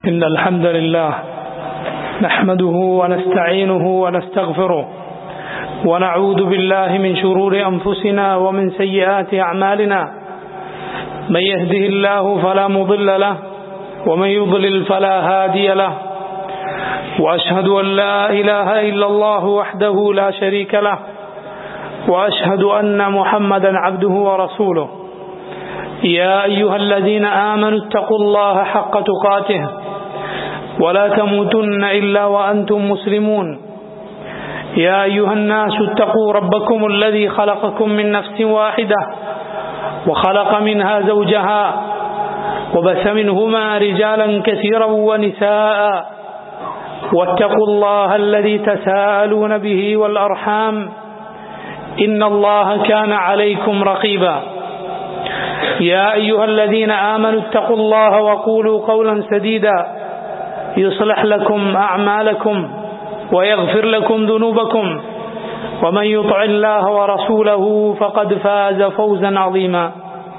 إن الحمد لله نحمده ونستعينه ونستغفره ونعوذ بالله من شرور أنفسنا ومن سيئات أعمالنا من يهده الله فلا مضل له ومن يضلل فلا هادي له وأشهد أن لا إله إلا الله وحده لا شريك له وأشهد أن محمدا عبده ورسوله يا أيها الذين آمنوا اتقوا الله حق تقاته ولا تموتن إلا وأنتم مسلمون يا أيها الناس اتقوا ربكم الذي خلقكم من نفس واحدة وخلق منها زوجها وبث منهما رجالا كثيرا ونساء واتقوا الله الذي تساءلون به والأرحام إن الله كان عليكم رقيبا يا أيها الذين آمنوا اتقوا الله وقولوا قولا سديدا يصلح لكم أعمالكم ويغفر لكم ذنوبكم ومن يطع الله ورسوله فقد فاز فوزا عظيما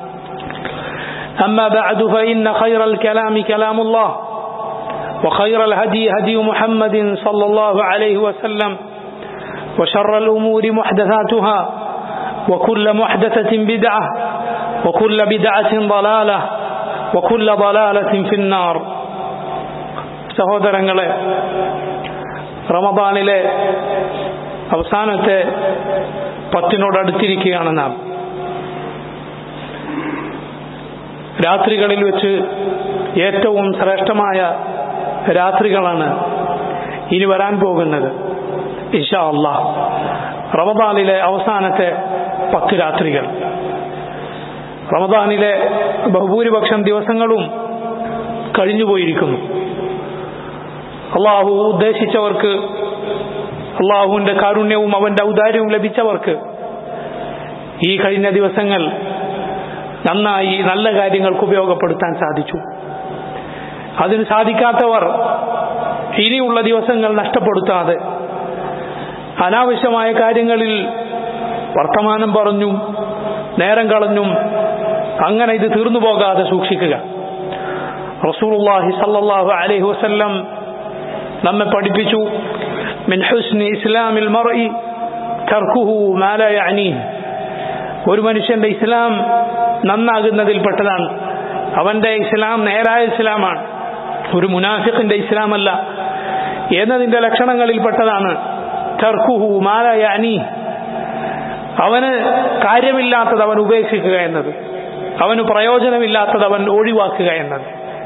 أما بعد فإن خير الكلام كلام الله وخير الهدي هدي محمد صلى الله عليه وسلم وشر الأمور محدثاتها وكل محدثة بدعة وكل بدعة ضلالة وكل ضلالة في النار സഹോദരങ്ങളെ റമദാനിലെ അവസാനത്തെ പത്തിനോടടുത്തിരിക്കുകയാണ് നാം രാത്രികളിൽ വെച്ച് ഏറ്റവും ശ്രേഷ്ഠമായ രാത്രികളാണ് ഇനി വരാൻ പോകുന്നത് ഇഷാ അള്ളാ റമദാനിലെ അവസാനത്തെ പത്ത് രാത്രികൾ റമദാനിലെ ബഹുഭൂരിപക്ഷം ദിവസങ്ങളും കഴിഞ്ഞുപോയിരിക്കുന്നു അള്ളാഹു ഉദ്ദേശിച്ചവർക്ക് അള്ളാഹുവിന്റെ കാരുണ്യവും അവന്റെ ഔദാര്യവും ലഭിച്ചവർക്ക് ഈ കഴിഞ്ഞ ദിവസങ്ങൾ നന്നായി നല്ല കാര്യങ്ങൾക്ക് ഉപയോഗപ്പെടുത്താൻ സാധിച്ചു അതിന് സാധിക്കാത്തവർ ഇനിയുള്ള ദിവസങ്ങൾ നഷ്ടപ്പെടുത്താതെ അനാവശ്യമായ കാര്യങ്ങളിൽ വർത്തമാനം പറഞ്ഞും നേരം കളഞ്ഞും അങ്ങനെ ഇത് തീർന്നു പോകാതെ സൂക്ഷിക്കുക റസൂലുള്ളാഹി സല്ലല്ലാഹു അലൈഹി വസല്ലം നമ്മെ പഠിപ്പിച്ചു മിൻ ഹുസ്നി ഇസ്ലാമിൽ മർഇ തർക്കുഹു മാ ലാ യഅനീഹ് ഒരു മനുഷ്യന്റെ ഇസ്ലാം നന്നാകുന്നതിൽപ്പെട്ടതാണ് അവന്റെ ഇസ്ലാം നേരായ ഇസ്ലാമാണ് ഒരു മുനാഫിഖിന്റെ ഇസ്ലാമല്ല എന്നതിന്റെ ലക്ഷണങ്ങളിൽപ്പെട്ടതാണ് തർക്കുഹു മാ ലാ യഅനീഹ് അവന് കാര്യമില്ലാത്തത് അവൻ ഉപേക്ഷിക്കുക എന്നത് അവന് പ്രയോജനമില്ലാത്തത് അവൻ ഒഴിവാക്കുക എന്നത്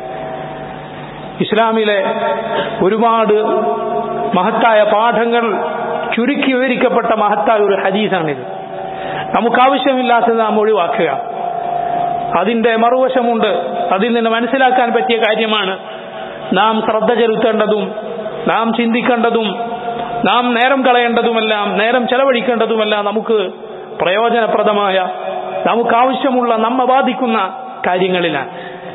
ഇസ്ലാമിലെ ഒരുപാട് മഹത്തായ പാഠങ്ങൾ ചുരുക്കി വിവരിക്കപ്പെട്ട മഹത്തായ ഒരു ഹദീസാണിത് നമുക്ക് ആവശ്യമില്ലാത്തത് നാം ഒഴിവാക്കുക അതിന്റെ മറുവശമുണ്ട് അതിൽ നിന്ന് മനസ്സിലാക്കാൻ പറ്റിയ കാര്യമാണ് നാം ശ്രദ്ധ ചെലുത്തേണ്ടതും നാം ചിന്തിക്കേണ്ടതും നാം നേരം കളയേണ്ടതുമെല്ലാം നേരം ചെലവഴിക്കേണ്ടതുമെല്ലാം നമുക്ക് പ്രയോജനപ്രദമായ നമുക്ക് ആവശ്യമുള്ള നമ്മെ ബാധിക്കുന്ന കാര്യങ്ങളിലാണ്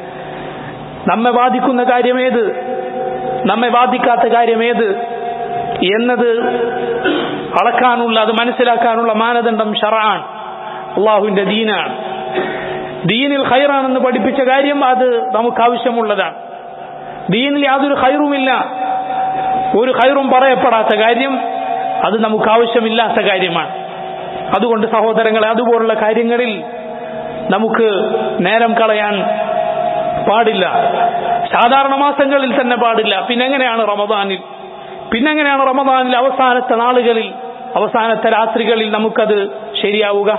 നമ്മെ ബാധിക്കുന്ന കാര്യമേത് നമ്മെ ബാധിക്കാത്ത കാര്യമേത് എന്നത് അളക്കാനുള്ള അത് മനസ്സിലാക്കാനുള്ള മാനദണ്ഡം ഷറാൻ അള്ളാഹുവിന്റെ ദീനാണ് ദീനിൽ ഖൈറാണെന്ന് പഠിപ്പിച്ച കാര്യം അത് നമുക്ക് ആവശ്യമുള്ളതാണ് ദീനിൽ യാതൊരു ഖൈറുമില്ല ഒരു ഖൈറും പറയപ്പെടാത്ത കാര്യം അത് നമുക്ക് ആവശ്യമില്ലാത്ത കാര്യമാണ് അതുകൊണ്ട് സഹോദരങ്ങളെ അതുപോലുള്ള കാര്യങ്ങളിൽ നമുക്ക് നേരം കളയാൻ പാടില്ല സാധാരണ മാസങ്ങളിൽ തന്നെ പാടില്ല പിന്നെങ്ങനെയാണ് റമദാനിൽ പിന്നെങ്ങനെയാണ് റമദാനിൽ അവസാനത്തെ നാളുകളിൽ അവസാനത്തെ രാത്രികളിൽ നമുക്കത് ശരിയാവുക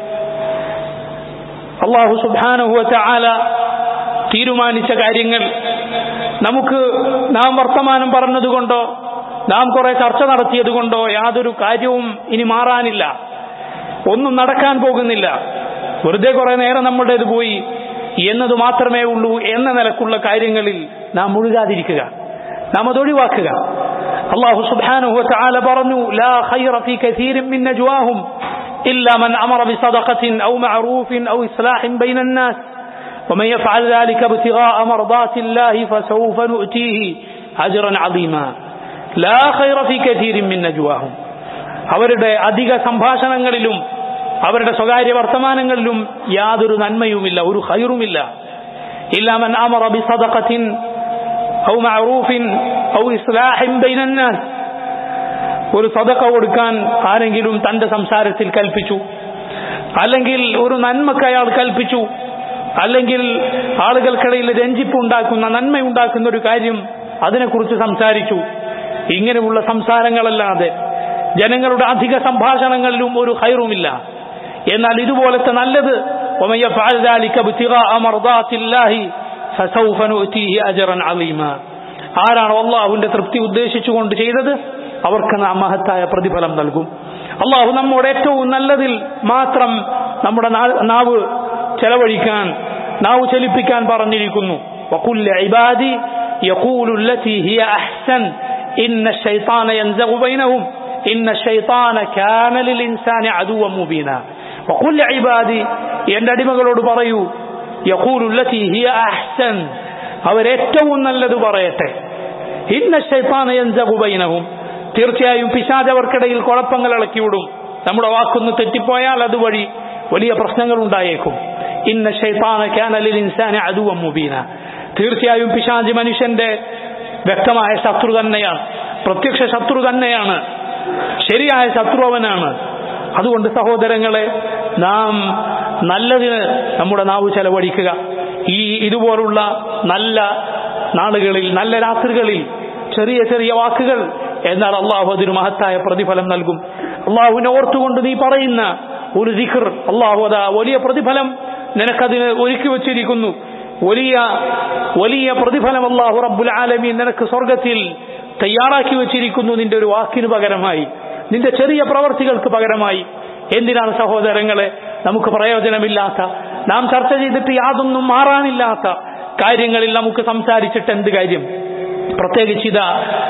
അള്ളാഹു സുബാനഹുവറ്റ ആല തീരുമാനിച്ച കാര്യങ്ങൾ നമുക്ക് നാം വർത്തമാനം പറഞ്ഞതുകൊണ്ടോ നാം കുറെ ചർച്ച നടത്തിയതുകൊണ്ടോ യാതൊരു കാര്യവും ഇനി മാറാനില്ല ഒന്നും നടക്കാൻ പോകുന്നില്ല വെറുതെ കുറെ നേരം നമ്മുടേത് പോയി എന്നത് മാത്രമേ ഉള്ളൂ എന്ന നിലക്കുള്ള കാര്യങ്ങളിൽ നാം മുഴുകാതിരിക്കുക നാം അത് ഒഴിവാക്കുക അള്ളാഹു സുബ്ഹാനഹു വതആല പറഞ്ഞു ലാ ഖൈറ ഫീ കസീരിൻ മിൻ നജ്വാഹും ഇല്ലാ മൻ അമറ ബിസദഖത്തിൻ ഔ മഅറൂഫിൻ ഔ ഇസ്ലാഹിൻ ബൈനൻ നാസ് ومن يفعل ذلك ابتغاء مرضات الله فسوف نؤتيه أجرا عظيما لا خير في كثير من نجواهم അവരുടെ അധിക സംഭാഷണങ്ങളിലും അവരുടെ സ്വകാര്യ വർത്തമാനങ്ങളിലും യാതൊരു നന്മയുമില്ല ഒരു ഹൈറുമില്ല ഇല്ലാമൻ അമറ ബിസദഖത്തിൻ ഔ മഅറൂഫിൻ ഔ ഇസ്ലാഹിൻ ബൈനന്നാസ് ഒരു സദക്ക കൊടുക്കാൻ ആരെങ്കിലും തന്റെ സംസാരത്തിൽ കൽപ്പിച്ചു അല്ലെങ്കിൽ ഒരു നന്മക്ക് അയാൾ കൽപ്പിച്ചു അല്ലെങ്കിൽ ആളുകൾക്കിടയിൽ രഞ്ജിപ്പ് ഉണ്ടാക്കുന്ന നന്മ ഉണ്ടാക്കുന്ന ഒരു കാര്യം അതിനെക്കുറിച്ച് സംസാരിച്ചു ഇങ്ങനെയുള്ള സംസാരങ്ങളല്ലാതെ ജനങ്ങളുടെ അധിക സംഭാഷണങ്ങളിലും ഒരു ഹൈറുമില്ല എന്നാൽ ഇതുപോലത്തെ നല്ലത് ومن يفعل ذلك ابتغاء مرضات الله فسوف نؤتيه أجرا عظيما ആരാണോ അള്ളാഹുവിന്റെ തൃപ്തി ഉദ്ദേശിച്ചുകൊണ്ട് ചെയ്തത് അവർക്ക് നാം മഹത്തായ പ്രതിഫലം നൽകും അള്ളാഹു നമ്മോട് ഏറ്റവും നല്ലതിൽ മാത്രം നമ്മുടെ നാവ് ചെലവഴിക്കാൻ നാവ് ചലിപ്പിക്കാൻ പറഞ്ഞിരിക്കുന്നു وقل لعبادي يقول التي هي أحسن إن الشيطان ينزغ بينهم إن الشيطان كان للإنسان عدوا مبينا وقل لعبادي എന്റെ അടിമകളോട് പറയൂ يقول التي هي أحسن അവരേറ്റവും നല്ലത് പറയട്ടെ ഇന്ന ഷൈത്താന യൻസഗു ബൈനഹും തീർച്ചയായും പിശാജ് അവർക്കിടയിൽ കുഴപ്പങ്ങൾ ഇളക്കിവിടും നമ്മുടെ വാക്കൊന്ന് തെറ്റിപ്പോയാൽ അതുവഴി വലിയ പ്രശ്നങ്ങൾ ഉണ്ടായേക്കും ഇന്ന ഷൈത്താന കാനലിൽ ഇൻസാനെ അതുവം മുബീന തീർച്ചയായും പിശാജ് മനുഷ്യന്റെ വ്യക്തമായ ശത്രു തന്നെയാണ് പ്രത്യക്ഷ ശത്രു തന്നെയാണ് ശരിയായ ശത്രു അവനാണ് അതുകൊണ്ട് സഹോദരങ്ങളെ നാം നല്ലതിന് നമ്മുടെ നാവ് ചെലവഴിക്കുക ഈ ഇതുപോലുള്ള നല്ല നാളുകളിൽ നല്ല രാത്രികളിൽ ചെറിയ ചെറിയ വാക്കുകൾ എന്നാൽ അള്ളാഹു അതിന് മഹത്തായ പ്രതിഫലം നൽകും അള്ളാഹുവിനെ ഓർത്തുകൊണ്ട് നീ പറയുന്ന ഒരു ദിഖർ അള്ളാഹു അതാ വലിയ പ്രതിഫലം നിനക്കതിന് ഒരുക്കി വച്ചിരിക്കുന്നു വലിയ വലിയ പ്രതിഫലം അള്ളാഹു റബ്ബുൽ ആലമീൻ നിനക്ക് സ്വർഗത്തിൽ തയ്യാറാക്കി വെച്ചിരിക്കുന്നു നിന്റെ ഒരു വാക്കിന് പകരമായി നിന്റെ ചെറിയ പ്രവർത്തികൾക്ക് പകരമായി എന്തിനാണ് സഹോദരങ്ങളെ നമുക്ക് പ്രയോജനമില്ലാത്ത നാം ചർച്ച ചെയ്തിട്ട് യാതൊന്നും മാറാനില്ലാത്ത കാര്യങ്ങളിൽ നമുക്ക് സംസാരിച്ചിട്ട് എന്ത് കാര്യം പ്രത്യേകിച്ച് ഇതാ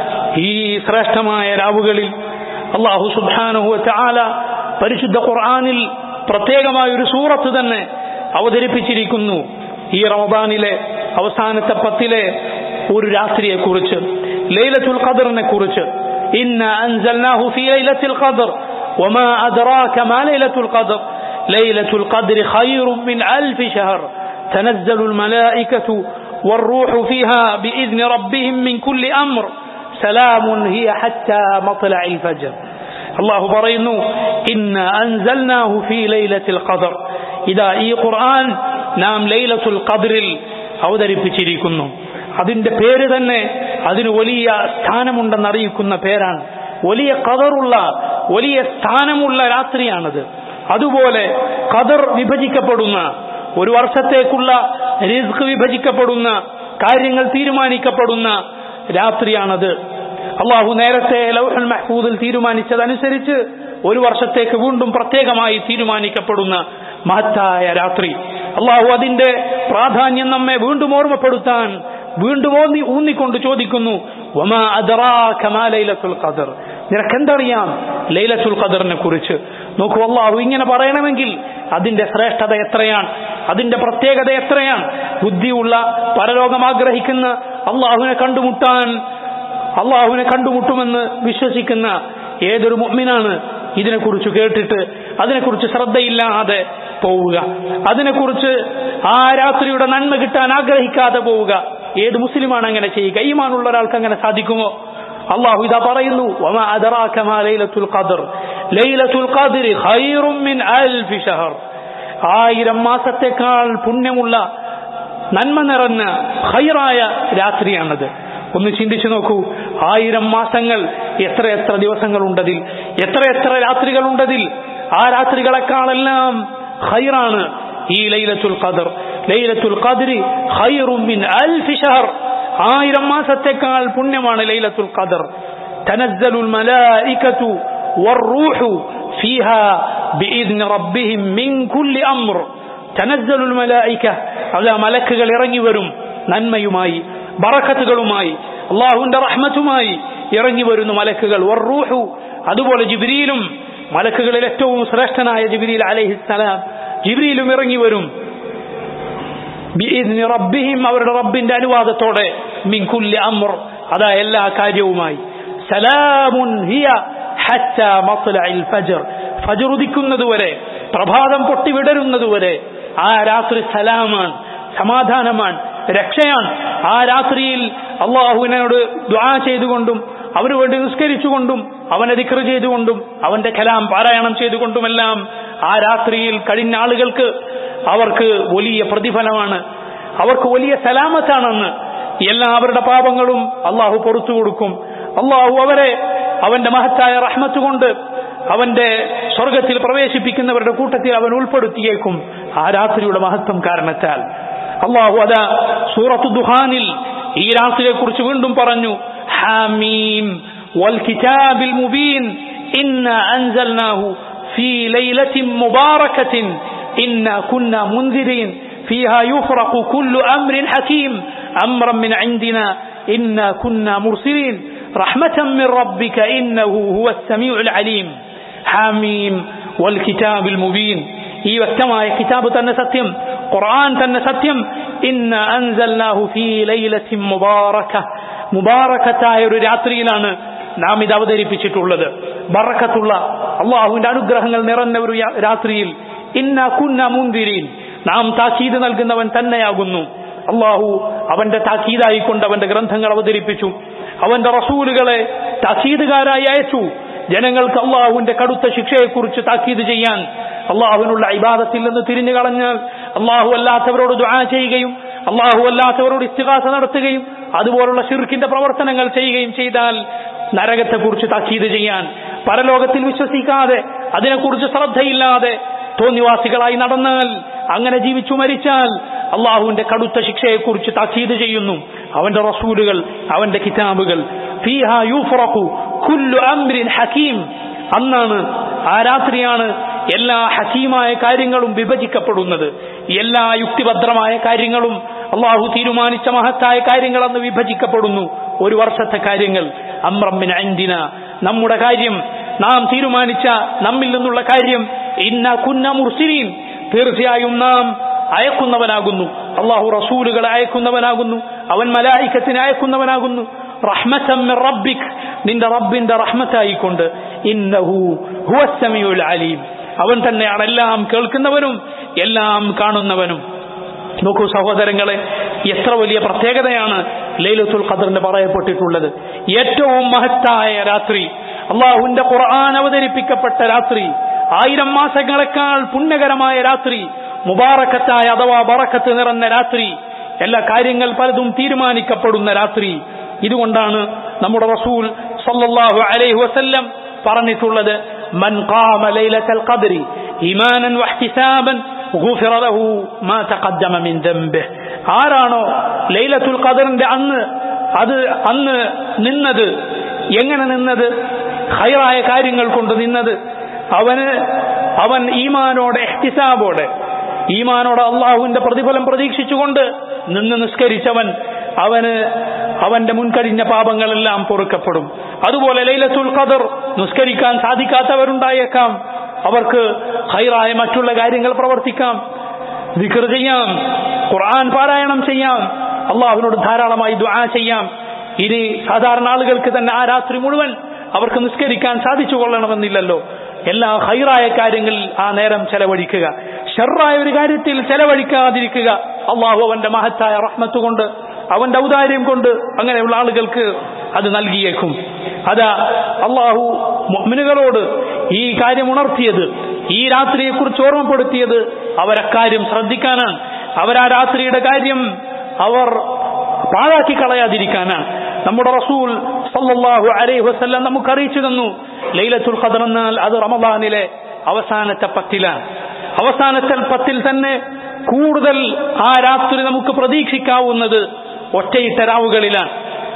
ഈ ശ്രേഷ്ഠമായ രാവുകളിൽ അള്ളാഹു സുബാനുഹു ചാല പരിശുദ്ധ ഖുർആാനിൽ പ്രത്യേകമായ ഒരു സൂറത്ത് തന്നെ അവതരിപ്പിച്ചിരിക്കുന്നു ഈ റമദാനിലെ അവസാനത്തെ പത്തിലെ ഒരു രാത്രിയെ കുറിച്ച് ലൈലത്തുൽ ഖദറിനെ കുറിച്ച് ഇന്ന അൻസൽനാഹു ഫീ ലൈലത്തുൽ ഖദർ وما أدراك ما ليلة القدر ليلة القدر خير من ألف شهر تنزل الملائكة والروح فيها بإذن ربهم من كل أمر سلام هي حتى مطلع الفجر الله برينو إنا أنزلناه في ليلة القدر إذا إي قرآن നാം ലൈലത്തുൽ ഖദ്റിൽ അവതരിപ്പിച്ചിരിക്കുന്നു അതിന്റെ പേര് തന്നെ അതിന് വലിയ സ്ഥാനമുണ്ടെന്ന് അറിയിക്കുന്ന പേരാണ് വലിയ കതറുള്ള വലിയ സ്ഥാനമുള്ള രാത്രിയാണത് അതുപോലെ കതർ വിഭജിക്കപ്പെടുന്ന ഒരു വർഷത്തേക്കുള്ള റിസ്ക് വിഭജിക്കപ്പെടുന്ന കാര്യങ്ങൾ തീരുമാനിക്കപ്പെടുന്ന രാത്രിയാണത് അള്ളാഹു നേരത്തെ ലൗഹൽ മഹ്ഫൂദിൽ തീരുമാനിച്ചതനുസരിച്ച് ഒരു വർഷത്തേക്ക് വീണ്ടും പ്രത്യേകമായി തീരുമാനിക്കപ്പെടുന്ന മഹത്തായ രാത്രി അള്ളാഹു അതിന്റെ പ്രാധാന്യം നമ്മെ വീണ്ടും ഓർമ്മപ്പെടുത്താൻ വീണ്ടും ഊന്നി ഊന്നിക്കൊണ്ട് ചോദിക്കുന്നു വമാ അദറാക മാ ലൈലത്തുൽ ഖദർ നിനക്കെന്തറിയാം ലൈലത്തുൽ ഖദറിനെ കുറിച്ച് നോക്കൂ അള്ളാഹു ഇങ്ങനെ പറയണമെങ്കിൽ അതിന്റെ ശ്രേഷ്ഠത എത്രയാണ് അതിന്റെ പ്രത്യേകത എത്രയാണ് ബുദ്ധിയുള്ള പരലോകം ആഗ്രഹിക്കുന്ന അള്ളാഹുവിനെ കണ്ടുമുട്ടാൻ അള്ളാഹുവിനെ കണ്ടുമുട്ടുമെന്ന് വിശ്വസിക്കുന്ന ഏതൊരു മുഅ്മിനാണ് ഇതിനെക്കുറിച്ച് കേട്ടിട്ട് അതിനെക്കുറിച്ച് ശ്രദ്ധയില്ലാതെ പോവുക അതിനെക്കുറിച്ച് ആ രാത്രിയുടെ നന്മ കിട്ടാൻ ആഗ്രഹിക്കാതെ പോവുക ഏത് മുസ്ലിമാണ് അങ്ങനെ ചെയ്യുക ഈമാനുള്ള ഒരാൾക്ക് അങ്ങനെ സാധിക്കുമോ അള്ളാഹു ഇതാ പറയുന്നു വമാ അദറാക മാ ലൈലത്തുൽ ഖദർ ലൈലത്തുൽ ഖദ്രി ഖൈറും മിൻ അൽഫി ഷഹർ ആയിരം മാസത്തേക്കാൾ പുണ്യമുള്ള നന്മ നിറഞ്ഞ ഖൈറായ രാത്രിയാണത് ഒന്ന് ചിന്തിച്ചു നോക്കൂ ആയിരം മാസങ്ങൾ എത്ര എത്ര ദിവസങ്ങളുണ്ടതിൽ എത്ര എത്ര രാത്രികളുണ്ടതിൽ ആ രാത്രികളെക്കാളെല്ലാം ഖൈറാണ് ഈ ലൈലത്തുൽ ഖദർ ലൈലത്തുൽ ഖദ്രി ഖൈറും മിൻ അൽഫി ഷഹർ ആയിരം മാസത്തേക്കാൾ പുണ്യമാണ് ലൈലത്തുൽ ഖദർ തനസ്സലുൽ മലായികതു വറൂഹു ഫീഹാ ബിഇذن റബ്ബിഹിം മിൻ കുല്ലി അംർ തനസ്സലുൽ മലായിക അതാ മലക്കുകൾ ഇറങ്ങി വരും നന്മയുമായി ബറക്കത്തുകളുമായി അള്ളാഹുവിന്റെ റഹ്മത്തുമായി ഇറങ്ങി വരുന്ന മലക്കുകൾ വറൂഹു അതുപോലെ ജിബ്രീലും മലക്കുകളിൽ ഏറ്റവും ശ്രേഷ്ഠനായ ജിബ്രീൽ അലൈഹിസ്സലാം ജിബ്രീലും ഇറങ്ങി വരും ബിഇذن റബ്ബിഹിം അവരുടെ റബ്ബിന്റെ അനുവാദത്തോടെ മിൻ കുല്ലി അംർ അതാ എല്ലാ കാര്യവുമായി സലാമുൻ ഹിയ ഹത്ത മത്ലഇൽ ഫജ്ർ ഫജ്ർ ഉദിക്കുന്നതുവരെ പ്രഭാതം പൊട്ടിവിടരുന്നതുവരെ ആ രാത്രി സലാമാണ് സമാധാനമാണ് രക്ഷയാണ് ആ രാത്രിയിൽ അള്ളാഹുവിനോട് ദ്വാ ചെയ്തുകൊണ്ടും അവന് വേണ്ടി നിസ്കരിച്ചുകൊണ്ടും അവനെ ദിക്ർ ചെയ്തുകൊണ്ടും അവന്റെ കലാം പാരായണം ചെയ്തുകൊണ്ടുമെല്ലാം ആ രാത്രിയിൽ കഴിഞ്ഞ ആളുകൾക്ക് അവർക്ക് വലിയ പ്രതിഫലമാണ് അവർക്ക് വലിയ സലാമത്താണെന്ന് എല്ലാവരുടെ പാപങ്ങളും അള്ളാഹു പൊറത്തു കൊടുക്കും അള്ളാഹു അവരെ അവന്റെ മഹത്തായ റഹ്മത്ത് കൊണ്ട് അവന്റെ സ്വർഗത്തിൽ പ്രവേശിപ്പിക്കുന്നവരുടെ കൂട്ടത്തിൽ അവൻ ഉൾപ്പെടുത്തിയേക്കും ആ രാത്രിയുടെ മഹത്വം കാരണത്താൽ അള്ളാഹു അതാ സൂറത്ത് ദുഹാനിൽ ഈ രാത്രിയെ കുറിച്ച് വീണ്ടും പറഞ്ഞു ഹാമീം വൽ കിതാബിൽ മുബീൻ ഇന്ന അൻസൽനാഹു في ليلة مباركة إنا كنا منذرين فيها يفرق كل أمر حكيم أمرا من عندنا إنا كنا مرسلين رحمة من ربك إنه هو السميع العليم حاميم والكتاب المبين ഈ വ്യക്തമായ കിതാബ് തന്നെ സത്യം ഖുർആൻ തന്നെ സത്യം ഇന്ന അൻസൽനാഹു ഫീ ലൈലത്തിൻ മുബാറക മുബാറകത്തായ ഒരു രാത്രിയിലാണ് നാം ഇത് അവതരിപ്പിച്ചിട്ടുള്ളത് ബറക്കത്തുള്ള അള്ളാഹുവിന്റെ അനുഗ്രഹങ്ങൾ നിറഞ്ഞ ഒരു രാത്രിയിൽ ഇന്ന കുന്ന മുന്തിരീൻ നാം താക്കീത് നൽകുന്നവൻ തന്നെയാകുന്നു അള്ളാഹു അവന്റെ താക്കീതായിക്കൊണ്ട് അവന്റെ ഗ്രന്ഥങ്ങൾ അവതരിപ്പിച്ചു അവന്റെ റസൂലുകളെ താക്കീതുകാരായി അയച്ചു ജനങ്ങൾക്ക് അള്ളാഹുവിന്റെ കടുത്ത ശിക്ഷയെക്കുറിച്ച് താക്കീത് ചെയ്യാൻ അള്ളാഹുവിനുള്ള ഇബാദത്തിൽ നിന്ന് തിരിഞ്ഞു കളഞ്ഞാൽ അള്ളാഹു അല്ലാത്തവരോട് ദുആ ചെയ്യുകയും അള്ളാഹു അല്ലാത്തവരോട് ഇസ്തിഹാസ നടത്തുകയും അതുപോലുള്ള ഷിർക്കിന്റെ പ്രവർത്തനങ്ങൾ ചെയ്യുകയും ചെയ്താൽ നരകത്തെക്കുറിച്ച് താക്കീത് ചെയ്യാൻ പരലോകത്തിൽ വിശ്വസിക്കാതെ അതിനെക്കുറിച്ച് ശ്രദ്ധയില്ലാതെ തോന്നിവാസികളായി നടന്നാൽ അങ്ങനെ ജീവിച്ചു മരിച്ചാൽ അള്ളാഹുവിന്റെ കടുത്ത ശിക്ഷയെക്കുറിച്ച് താക്കീത് ചെയ്യുന്നു അവന്റെ റസൂലുകൾ അവന്റെ കിതാബുകൾ ഫീഹാ യൂഫറഖു കുല്ലു അംരിൻ ഹക്കീം അന്നാണ് ആ രാത്രിയാണ് എല്ലാ ഹക്കീമായ കാര്യങ്ങളും വിഭജിക്കപ്പെടുന്നത് എല്ലാ യുക്തിഭദ്രമായ കാര്യങ്ങളും അള്ളാഹു തീരുമാനിച്ച മഹത്തായ കാര്യങ്ങൾ അന്ന് വിഭജിക്കപ്പെടുന്നു ഒരു വർഷത്തെ കാര്യങ്ങൾ അമ്രമ്മിൻ അന്തിന നമ്മുടെ കാര്യം നാം തീരുമാനിച്ച നമ്മിൽ നിന്നുള്ള കാര്യം ഇന്ന കുന്ന മുർസിലീൻ തീർച്ചയായും നാം അയക്കുന്നവനാകുന്നു അള്ളാഹു റസൂലുകളെ അയക്കുന്നവനാകുന്നു അവൻ മലായിക്കത്തിനെ അയക്കുന്നവനാകുന്നു റബ്ബിക് നിന്റെ റബ്ബിന്റെ റഹ്മത്തായിക്കൊണ്ട് ഇന്നഹു ഹുവസ്സമിയുൽ അലീം അവൻ തന്നെയാണ് എല്ലാം കേൾക്കുന്നവനും എല്ലാം കാണുന്നവനും നോക്കൂ സഹോദരങ്ങളെ എത്ര വലിയ പ്രത്യേകതയാണ് ലൈലത്തുൽ ഖദറിന് പറയപ്പെട്ടിട്ടുള്ളത് ഏറ്റവും മഹത്തായ രാത്രി അള്ളാഹുവിന്റെ ഖുർആൻ അവതരിപ്പിക്കപ്പെട്ട രാത്രി ആയിരം മാസങ്ങളെക്കാൾ പുണ്യകരമായ രാത്രി മുബാറക്കത്തായ അഥവാ ബറക്കത്ത് നിറഞ്ഞ രാത്രി എല്ലാ കാര്യങ്ങൾ പലതും തീരുമാനിക്കപ്പെടുന്ന രാത്രി ഇതുകൊണ്ടാണ് നമ്മുടെ റസൂൽ സല്ലല്ലാഹു അലൈഹി വസല്ലം പറഞ്ഞിട്ടുള്ളത് മൻ ഖാമ ലൈലത്തൽ ഖദ്രി ഈമാനൻ വഹ്തിസാബൻ ഗുഫിറ ലഹു മാ തഖദ്ദമ മിൻ ദംബിഹ് ആരാണോ ലൈലത്തുൽ ഖദറിന്റെ അന്ന് അത് അന്ന് നിന്നത് എങ്ങനെ നിന്നത് ഹൈറായ കാര്യങ്ങൾ കൊണ്ട് നിന്നത് അവന് അവൻ ഈമാനോടെ എഹ്തിസാബോടെ ഈമാനോടെ അള്ളാഹുവിന്റെ പ്രതിഫലം പ്രതീക്ഷിച്ചുകൊണ്ട് നിന്ന് നിസ്കരിച്ചവൻ അവന് അവന്റെ മുൻകഴിഞ്ഞ പാപങ്ങളെല്ലാം പൊറുക്കപ്പെടും അതുപോലെ ലൈലത്തുൽ ഖദർ നിസ്കരിക്കാൻ സാധിക്കാത്തവരുണ്ടായേക്കാം അവർക്ക് ഹൈറായ മറ്റുള്ള കാര്യങ്ങൾ പ്രവർത്തിക്കാം വിക്ർ ചെയ്യാം ഖുർആൻ പാരായണം ചെയ്യാം അള്ളാഹുവിനോട് ധാരാളമായി ദുആ ചെയ്യാം ഇനി സാധാരണ ആളുകൾക്ക് തന്നെ ആ രാത്രി മുഴുവൻ അവർക്ക് നിസ്കരിക്കാൻ സാധിച്ചു കൊള്ളണമെന്നില്ലല്ലോ എല്ലാ ഹൈറായ കാര്യങ്ങളിൽ ആ നേരം ചെലവഴിക്കുക ഷെറായ ഒരു കാര്യത്തിൽ ചെലവഴിക്കാതിരിക്കുക അള്ളാഹു അവന്റെ മഹത്തായ റഹ്മത്ത് കൊണ്ട് അവന്റെ ഔദാര്യം കൊണ്ട് അങ്ങനെയുള്ള ആളുകൾക്ക് അത് നൽകിയേക്കും അതാ അള്ളാഹു മുഅ്മിനുകളോട് ഈ കാര്യം ഉണർത്തിയത് ഈ രാത്രിയെക്കുറിച്ച് ഓർമ്മപ്പെടുത്തിയത് അവരക്കാര്യം ശ്രദ്ധിക്കാനാണ് അവരാ രാത്രിയുടെ കാര്യം അവർ പാഴാക്കി കളയാതിരിക്കാനാണ് നമ്മുടെ റസൂൽ സല്ലല്ലാഹു അലൈഹി വസല്ലം നമുക്ക് അറിയിച്ചു തന്നു ലൈലത്തുൽ ഖദർ എന്നാൽ അത് റമദാനിലെ അവസാനത്തെ പത്തിലാണ് അവസാനത്തെ പത്തിൽ തന്നെ കൂടുതൽ ആ രാത്രി നമുക്ക് പ്രതീക്ഷിക്കാവുന്നത് ഒറ്റയിട്ട രാവുകളിലാണ്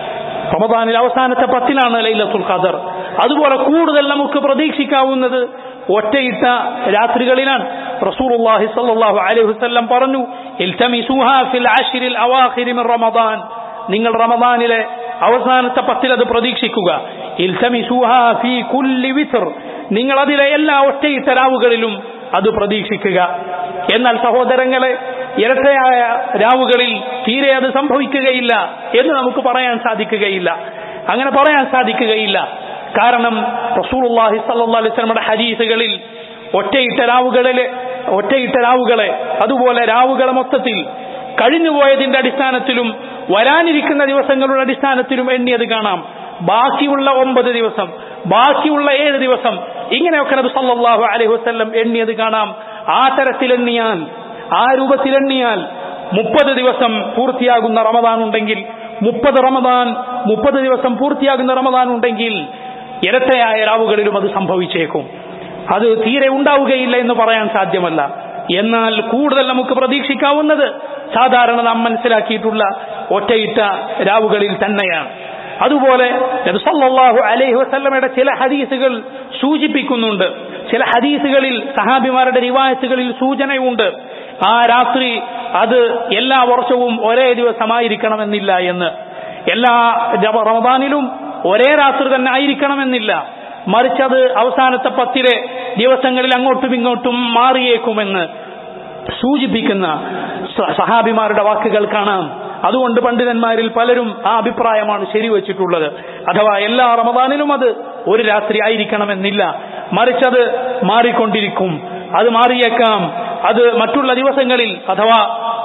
റമദാനിൽ അവസാനത്തെ പത്തിലാണ് ലൈലത്തുൽ ഖദർ അതുപോലെ കൂടുതൽ നമുക്ക് പ്രതീക്ഷിക്കാവുന്നത് ഒറ്റയിട്ട രാത്രികളിലാണ് റസൂലുള്ളാഹി സ്വല്ലല്ലാഹു അലൈഹി വസല്ലം പറഞ്ഞു ഇൽതമിസുഹാ ഫിൽ അശ്രിൽ അവാഖിരി മിൻ റമദാൻ നിങ്ങൾ റമദാനിലെ അവസാനത്തെ പത്തിൽ അത് പ്രതീക്ഷിക്കുക ഇൽതമിസുഹാ ഫീ കുല്ലി വിത്ർ നിങ്ങൾ അതിലെ എല്ലാ ഒറ്റയിട്ട രാവുകളിലും അത് പ്രതീക്ഷിക്കുക എന്നാൽ സഹോദരങ്ങളെ ഇരട്ടയായ രാവുകളിൽ തീരെ അത് സംഭവിക്കുകയില്ല എന്ന് നമുക്ക് പറയാൻ സാധിക്കുകയില്ല അങ്ങനെ പറയാൻ സാധിക്കുകയില്ല കാരണം റസൂലുള്ളാഹി സ്വല്ലല്ലാഹു അലൈഹി വസല്ലമയുടെ ഹദീസുകളിൽ ഒറ്റയിട്ട രാവുകളിലെ ഒറ്റയിട്ട രാവുകളെ അതുപോലെ രാവുകളെ മൊത്തത്തിൽ കഴിഞ്ഞുപോയതിന്റെ അടിസ്ഥാനത്തിലും വരാനിരിക്കുന്ന ദിവസങ്ങളുടെ അടിസ്ഥാനത്തിലും എണ്ണിയത് കാണാം ബാക്കിയുള്ള ഒമ്പത് ദിവസം ബാക്കിയുള്ള ഏഴ് ദിവസം ഇങ്ങനെയൊക്കെ നബി സല്ലല്ലാഹു അലൈഹി വസല്ലം എണ്ണിയത് കാണാം ആ തരത്തിൽ എണ്ണിയാൽ ആ രൂപത്തിൽ എണ്ണിയാൽ മുപ്പത് ദിവസം പൂർത്തിയാകുന്ന റമദാൻ ഉണ്ടെങ്കിൽ മുപ്പത് റമദാൻ മുപ്പത് ദിവസം പൂർത്തിയാകുന്ന റമദാൻ ഉണ്ടെങ്കിൽ ഇരട്ടയായ രാവുകളിലും അത് സംഭവിച്ചേക്കും അത് തീരെ ഉണ്ടാവുകയില്ല എന്ന് പറയാൻ സാധ്യമല്ല എന്നാൽ കൂടുതൽ നമുക്ക് പ്രതീക്ഷിക്കാവുന്നത് സാധാരണ നാം മനസ്സിലാക്കിയിട്ടുള്ള ഒറ്റയിട്ട രാവുകളിൽ തന്നെയാണ് അതുപോലെ നബി സല്ലല്ലാഹു അലൈഹി വസല്ലമയുടെ ചില ഹദീസുകൾ സൂചിപ്പിക്കുന്നുണ്ട് ചില ഹദീസുകളിൽ സഹാബിമാരുടെ റിവായത്തുകളിൽ സൂചനയുണ്ട് ആ രാത്രി അത് എല്ലാ വർഷവും ഒരേ ദിവസമായിരിക്കണമെന്നില്ല എന്ന് എല്ലാ റമദാനിലും ഒരേ രാത്രി തന്നെ ആയിരിക്കണമെന്നില്ല മറിച്ച് അത് അവസാനത്തെ പത്തിലെ ദിവസങ്ങളിൽ അങ്ങോട്ടും ഇങ്ങോട്ടും മാറിയേക്കുമെന്ന് സൂചിപ്പിക്കുന്ന സഹാബിമാരുടെ വാക്കുകൾ കാണാം അതുകൊണ്ട് പണ്ഡിതന്മാരിൽ പലരും ആ അഭിപ്രായമാണ് ശരിവച്ചിട്ടുള്ളത് അഥവാ എല്ലാ റമദാനിലും അത് ഒരു രാത്രി ആയിരിക്കണമെന്നില്ല മറിച്ചത് മാറിക്കൊണ്ടിരിക്കും അത് മാറിയേക്കാം അത് മറ്റുള്ള ദിവസങ്ങളിൽ അഥവാ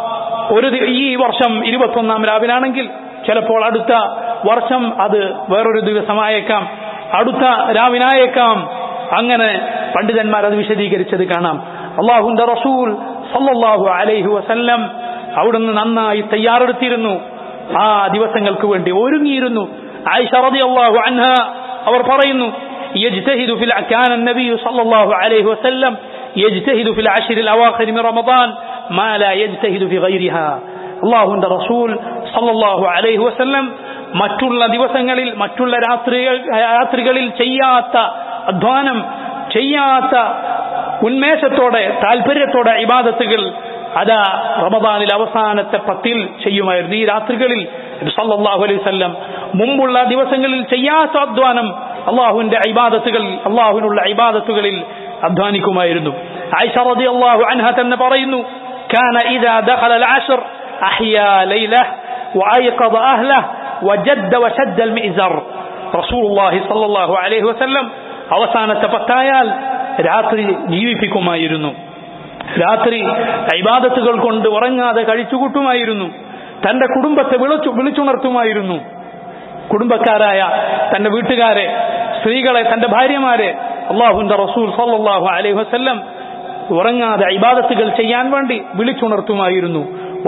ഒരു ഈ വർഷം ഇരുപത്തൊന്നാം രാവിലാണെങ്കിൽ ചിലപ്പോൾ അടുത്ത വർഷം അത് വേറൊരു ദിവസമായേക്കാം അടുത്ത രാവിനായേക്കാം അങ്ങനെ പണ്ഡിതന്മാർ അത് വിശദീകരിച്ചത് കാണാം അള്ളാഹുന്റെ റസൂൽ സല്ലല്ലാഹു അലൈഹി വസല്ലം അവിടുന്ന് നന്നായി തയ്യാറെടുത്തിരുന്നു ആ ദിവസങ്ങൾക്ക് വേണ്ടി ഒരുങ്ങിയിരുന്നു ആയിഷ റളിയല്ലാഹു അൻഹ അവർ പറയുന്നു يجتهد في كان النبي صلى الله عليه وسلم يجتهد في العشر الأواخر من رمضان ما لا يجتهد في غيرها അള്ളാഹുന്റെ റസൂൽ സല്ലല്ലാഹു അലൈഹി വസല്ലം മറ്റുള്ള ദിവസങ്ങളിൽ മറ്റുള്ള രാത്രികൾ രാത്രികളിൽ ചെയ്യാത്ത അധ്വാനം ചെയ്യാത്ത ഉന്മേഷത്തോടെ താല്പര്യത്തോടെ ഇബാദത്തുകൾ അതാ റമദാനിൽ അവസാനത്തെ പത്തിൽ ചെയ്യുമായിരുന്നു ഈ രാത്രികളിൽ സല്ലല്ലാഹു അലൈഹി വസല്ലം മുമ്പുള്ള ദിവസങ്ങളിൽ ചെയ്യാത്ത അധ്വാനം അള്ളാഹുവിന്റെ ഇബാദത്തുകൾ അള്ളാഹുവിനുള്ള ഇബാദത്തുകളിൽ അധ്വാനിക്കുമായിരുന്നു ആയിഷ റളിയല്ലാഹു അൻഹ തന്നെ പറയുന്നു كان إذا دخل العشر أحيا ليله وأيقظ أهله وجد وشد المئزر رسول الله صلى الله عليه وسلم അവസാനത്തെ പത്തായാൽ രാത്രി ജീവിപ്പിക്കുമായിരുന്നു രാത്രി ഇബാദത്തുകൾ കൊണ്ട് ഉറങ്ങാതെ കഴിച്ചുകൂട്ടുമായിരുന്നു തന്റെ കുടുംബത്തെ വിളിച്ചു വിളിച്ചുണർത്തുമായിരുന്നു കുടുംബക്കാരായ തന്റെ വീട്ടുകാരെ സ്ത്രീകളെ തന്റെ ഭാര്യമാരെ അള്ളാഹുന്റെ റസൂൽ സല്ലാഹു അലൈഹി വസ്ല്ലം ഉറങ്ങാതെ ഇബാദത്തുകൾ ചെയ്യാൻ വേണ്ടി വിളിച്ചുണർത്തുമായിരുന്നു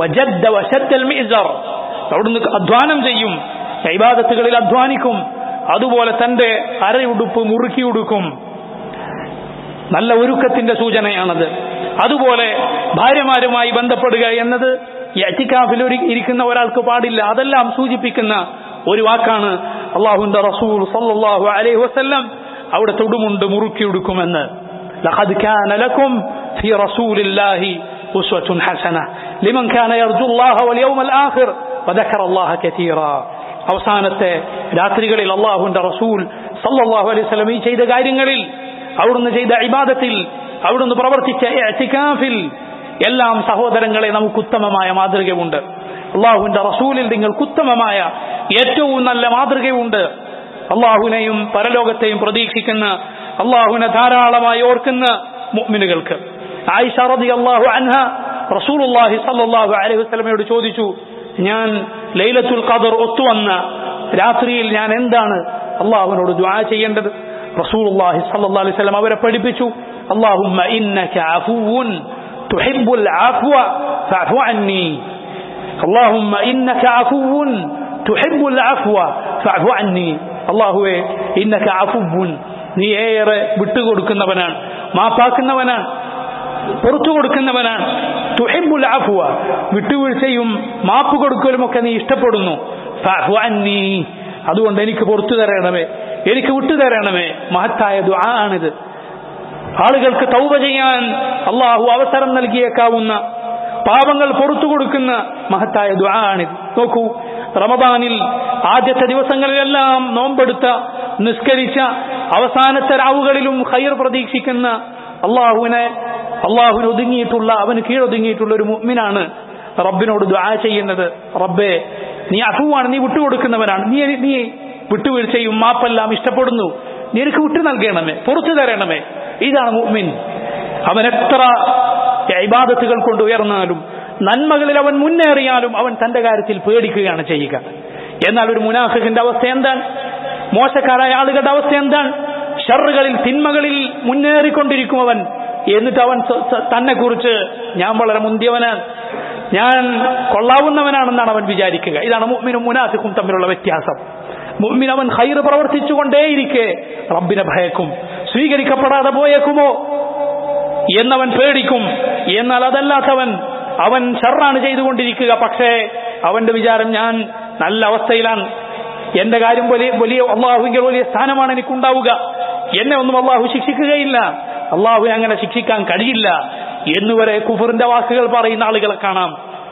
അവിടുന്ന് അധ്വാനം ചെയ്യും ഇബാദത്തുകളിൽ അധ്വാനിക്കും അതുപോലെ തന്റെ അരയുടുപ്പ് മുറുക്കി ഉടുക്കും നല്ല ഒരുക്കത്തിന്റെ സൂചനയാണത് അതുപോലെ ഭാര്യമാരുമായി ബന്ധപ്പെടുക എന്നത് എറ്റിക്കാഫിൽ ഇരിക്കുന്ന ഒരാൾക്ക് പാടില്ല അതെല്ലാം സൂചിപ്പിക്കുന്ന ഒരു വാക്കാണ് അള്ളാഹുന്റെ റസൂൽ സല്ലല്ലാഹു അലൈഹി വസല്ലം അവിടെ തൊടുമുണ്ട് മുറുക്കി ഉടുക്കുമെന്ന് لقد كان لكم في رسول الله أسوة حسنة لمن كان يرجو الله واليوم الآخر وذكر الله كثيرا അവസാനത്തെ രാത്രികളിൽ അള്ളാഹുന്റെ റസൂൽ സല്ലല്ലാഹു അലൈഹി വസല്ലം ഈ ചെയ്ത കാര്യങ്ങളിൽ അവിടുന്ന് ചെയ്ത ഇബാദത്തിൽ അവിടുന്ന് പ്രവർത്തിച്ച എത്തിക്കാഫിൽ എല്ലാം സഹോദരങ്ങളെ നമുക്ക് ഉത്തമമായ മാതൃകയുണ്ട് അള്ളാഹുവിന്റെ റസൂലിൽ നിങ്ങൾക്ക് ഉത്തമമായ ഏറ്റവും നല്ല മാതൃകയുണ്ട് അള്ളാഹുവിനെയും പരലോകത്തെയും പ്രതീക്ഷിക്കുന്ന അള്ളാഹുവിനെ ധാരാളമായി ഓർക്കുന്ന മുഅ്മിനുകൾക്ക് ആയിഷ റതി അള്ളാഹു അൻഹ റസൂലുള്ളാഹി സല്ലല്ലാഹു അലൈഹി വസല്ലമയോട് ചോദിച്ചു ഞാൻ ലൈലത്തുൽ ഖദർ ഒത്തുവന്ന രാത്രിയിൽ ഞാൻ എന്താണ് അള്ളാഹുവിനോട് ദുആ ചെയ്യേണ്ടത് റസൂലുള്ളാഹി സല്ലല്ലാഹു അലൈഹി വസല്ലം അവരെ പഠിപ്പിച്ചു اللهم إنك عفو تحب العفو فاعف عني اللهم إنك عفو تحب العفو فاعف عني അള്ളാഹുവേ ഇന്നക അഫുബുൻ നീ ഏറെ വിട്ടുകൊടുക്കുന്നവനാണ് മാപ്പാക്കുന്നവനാണ് പുറത്തു കൊടുക്കുന്നവനാണ് തുഹിബുൽ അഫുവ വിട്ടുവീഴ്ചയും മാപ്പ് കൊടുക്കലുമൊക്കെ നീ ഇഷ്ടപ്പെടുന്നു ഫഅഫു അന്നി അതുകൊണ്ട് എനിക്ക് പുറത്തു തരണമേ എനിക്ക് വിട്ടു തരണമേ മഹത്തായ ദുആ ആണിത് ആളുകൾക്ക് തൗബ ചെയ്യാൻ അള്ളാഹു അവസരം നൽകിയേക്കാവുന്ന പാപങ്ങൾ പുറത്തു കൊടുക്കുന്ന മഹത്തായ ദുആ ആണിത് നോക്കൂ റമദാനിൽ ആദ്യത്തെ ദിവസങ്ങളിലെല്ലാം നോമ്പെടുത്ത നിസ്കരിച്ച അവസാനത്തെ രാവുകളിലും ഖൈർ പ്രതീക്ഷിക്കുന്ന അള്ളാഹുവിനെ അള്ളാഹുവിന് ഒതുങ്ങിയിട്ടുള്ള അവന് കീഴൊതുങ്ങിയിട്ടുള്ള ഒരു മുഅ്മിനാണ് റബ്ബിനോട് ദുആ ചെയ്യുന്നത് റബ്ബേ നീ അഫുവാണ് നീ വിട്ടുകൊടുക്കുന്നവനാണ് നീ നീ വിട്ടുവീഴ്ചയും മാപ്പെല്ലാം ഇഷ്ടപ്പെടുന്നു നീ എനിക്ക് വിട്ടു നൽകണമേ പുറത്തു തരണമേ ഇതാണ് മുഅ്മിൻ അവൻ എത്ര ഇബാദത്തുകൾ കൊണ്ട് ഉയർന്നാലും നന്മകളിൽ അവൻ മുന്നേറിയാലും അവൻ തന്റെ കാര്യത്തിൽ പേടിക്കുകയാണ് ചെയ്യുക എന്നാൽ ഒരു മുനാഫിഖിന്റെ അവസ്ഥ എന്താണ് മോശക്കാരായ ആളുകളുടെ അവസ്ഥ എന്താണ് ഷറുകളിൽ തിന്മകളിൽ മുന്നേറിക്കൊണ്ടിരിക്കും അവൻ എന്നിട്ട് അവൻ തന്നെ കുറിച്ച് ഞാൻ വളരെ മുന്തിയവനാണ് ഞാൻ കൊള്ളാവുന്നവനാണെന്നാണ് അവൻ വിചാരിക്കുക ഇതാണ് മുഅ്മിനും മുനാഫിക്കും തമ്മിലുള്ള വ്യത്യാസം മുഅ്മിൻ അവൻ ഹൈർ പ്രവർത്തിച്ചുകൊണ്ടേയിരിക്കെ റബ്ബിനെ ഭയക്കും സ്വീകരിക്കപ്പെടാതെ പോയേക്കുമോ എന്നവൻ പേടിക്കും എന്നാൽ അതല്ലാത്തവൻ അവൻ ഷർറാണ് ചെയ്തുകൊണ്ടിരിക്കുക പക്ഷേ അവന്റെ വിചാരം ഞാൻ നല്ല അവസ്ഥയിലാണ് എന്റെ കാര്യം വലിയ വലിയ അള്ളാഹുവിന്റെ വലിയ സ്ഥാനമാണ് എനിക്കുണ്ടാവുക എന്നെ ഒന്നും അള്ളാഹു ശിക്ഷിക്കുകയില്ല അള്ളാഹു അങ്ങനെ ശിക്ഷിക്കാൻ കഴിയില്ല എന്നുവരെ കുഫറിന്റെ വാക്കുകൾ പറയുന്ന ആളുകളെ കാണാം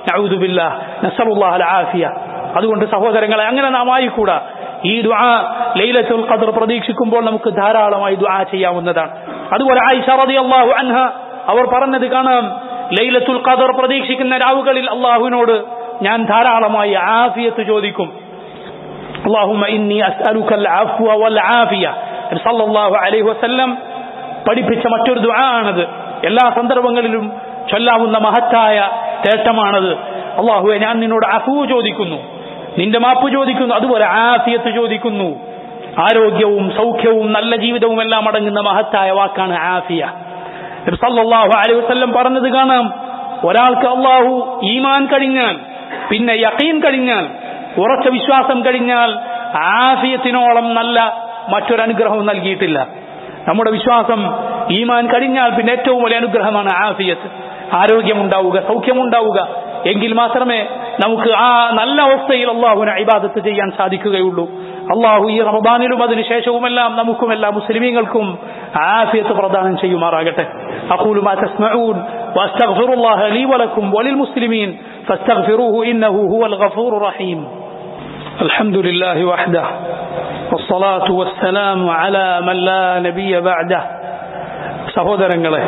ആഫിയ അതുകൊണ്ട് സഹോദരങ്ങളെ അങ്ങനെ നാം ആയിക്കൂടാ ഈ ദുആ ലൈലത്തുൽ ഖദർ പ്രതീക്ഷിക്കുമ്പോൾ നമുക്ക് ധാരാളമായി ദുആ ചെയ്യാവുന്നതാണ് അതുപോലെ ആയിഷ റളിയല്ലാഹു അൻഹ അവർ പറഞ്ഞത് കാണാം ലൈലത്തുൽ ഖദർ പ്രതീക്ഷിക്കുന്ന രാവുകളിൽ അള്ളാഹുവിനോട് ഞാൻ ധാരാളമായി ആഫിയത്ത് ചോദിക്കും اللهم إني أسألك العفو والعافية സല്ലല്ലാഹു അലൈഹി വസല്ലം പഠിപ്പിച്ച മറ്റൊരു ദുആ ആണത് എല്ലാ സന്ദർഭങ്ങളിലും ചൊല്ലാവുന്ന മഹത്തായ തേട്ടമാണത് അള്ളാഹുവെ ഞാൻ നിന്നോട് അഫു ചോദിക്കുന്നു നിന്റെ മാപ്പ് ചോദിക്കുന്നു അതുപോലെ ആഫിയത്ത് ചോദിക്കുന്നു ആരോഗ്യവും സൗഖ്യവും നല്ല ജീവിതവും എല്ലാം അടങ്ങുന്ന മഹത്തായ വാക്കാണ് ആഫിയ സല്ലല്ലാഹു അലൈഹി വസല്ലം പറഞ്ഞത് കാണാം ഒരാൾക്ക് അള്ളാഹു ഈമാൻ കഴിഞ്ഞാൽ പിന്നെ യഖീൻ കഴിഞ്ഞാൽ ഉറച്ച വിശ്വാസം കഴിഞ്ഞാൽ ആഫിയത്തിനോളം നല്ല മറ്റൊരനുഗ്രഹവും നൽകിയിട്ടില്ല നമ്മുടെ വിശ്വാസം ഈമാൻ കഴിഞ്ഞാൽ പിന്നെ ഏറ്റവും വലിയ അനുഗ്രഹമാണ് ആഫിയത്ത് ആരോഗ്യമുണ്ടാവുക സൗഖ്യമുണ്ടാവുക എങ്കിൽ മാത്രമേ നമുക്ക് ആ നല്ല അവസ്ഥയിൽ അള്ളാഹുവിനെ ഇബാദത്ത് ചെയ്യാൻ സാധിക്കുകയുള്ളൂ അള്ളാഹു ഈ റമദാനിലും അതിനുശേഷവുമെല്ലാം നമുക്കുമെല്ലാം മുസ്ലിമീങ്ങൾക്കും ആഫിയത്ത് പ്രദാനം ചെയ്യുമാറാകട്ടെ أقول ما تسمعون وأستغفر الله لي ولكم وللمسلمين فاستغفروه إنه هو الغفور الرحيم الحمد لله وحده والصلاة والسلام على من لا نبي بعده സഹോദരങ്ങളെ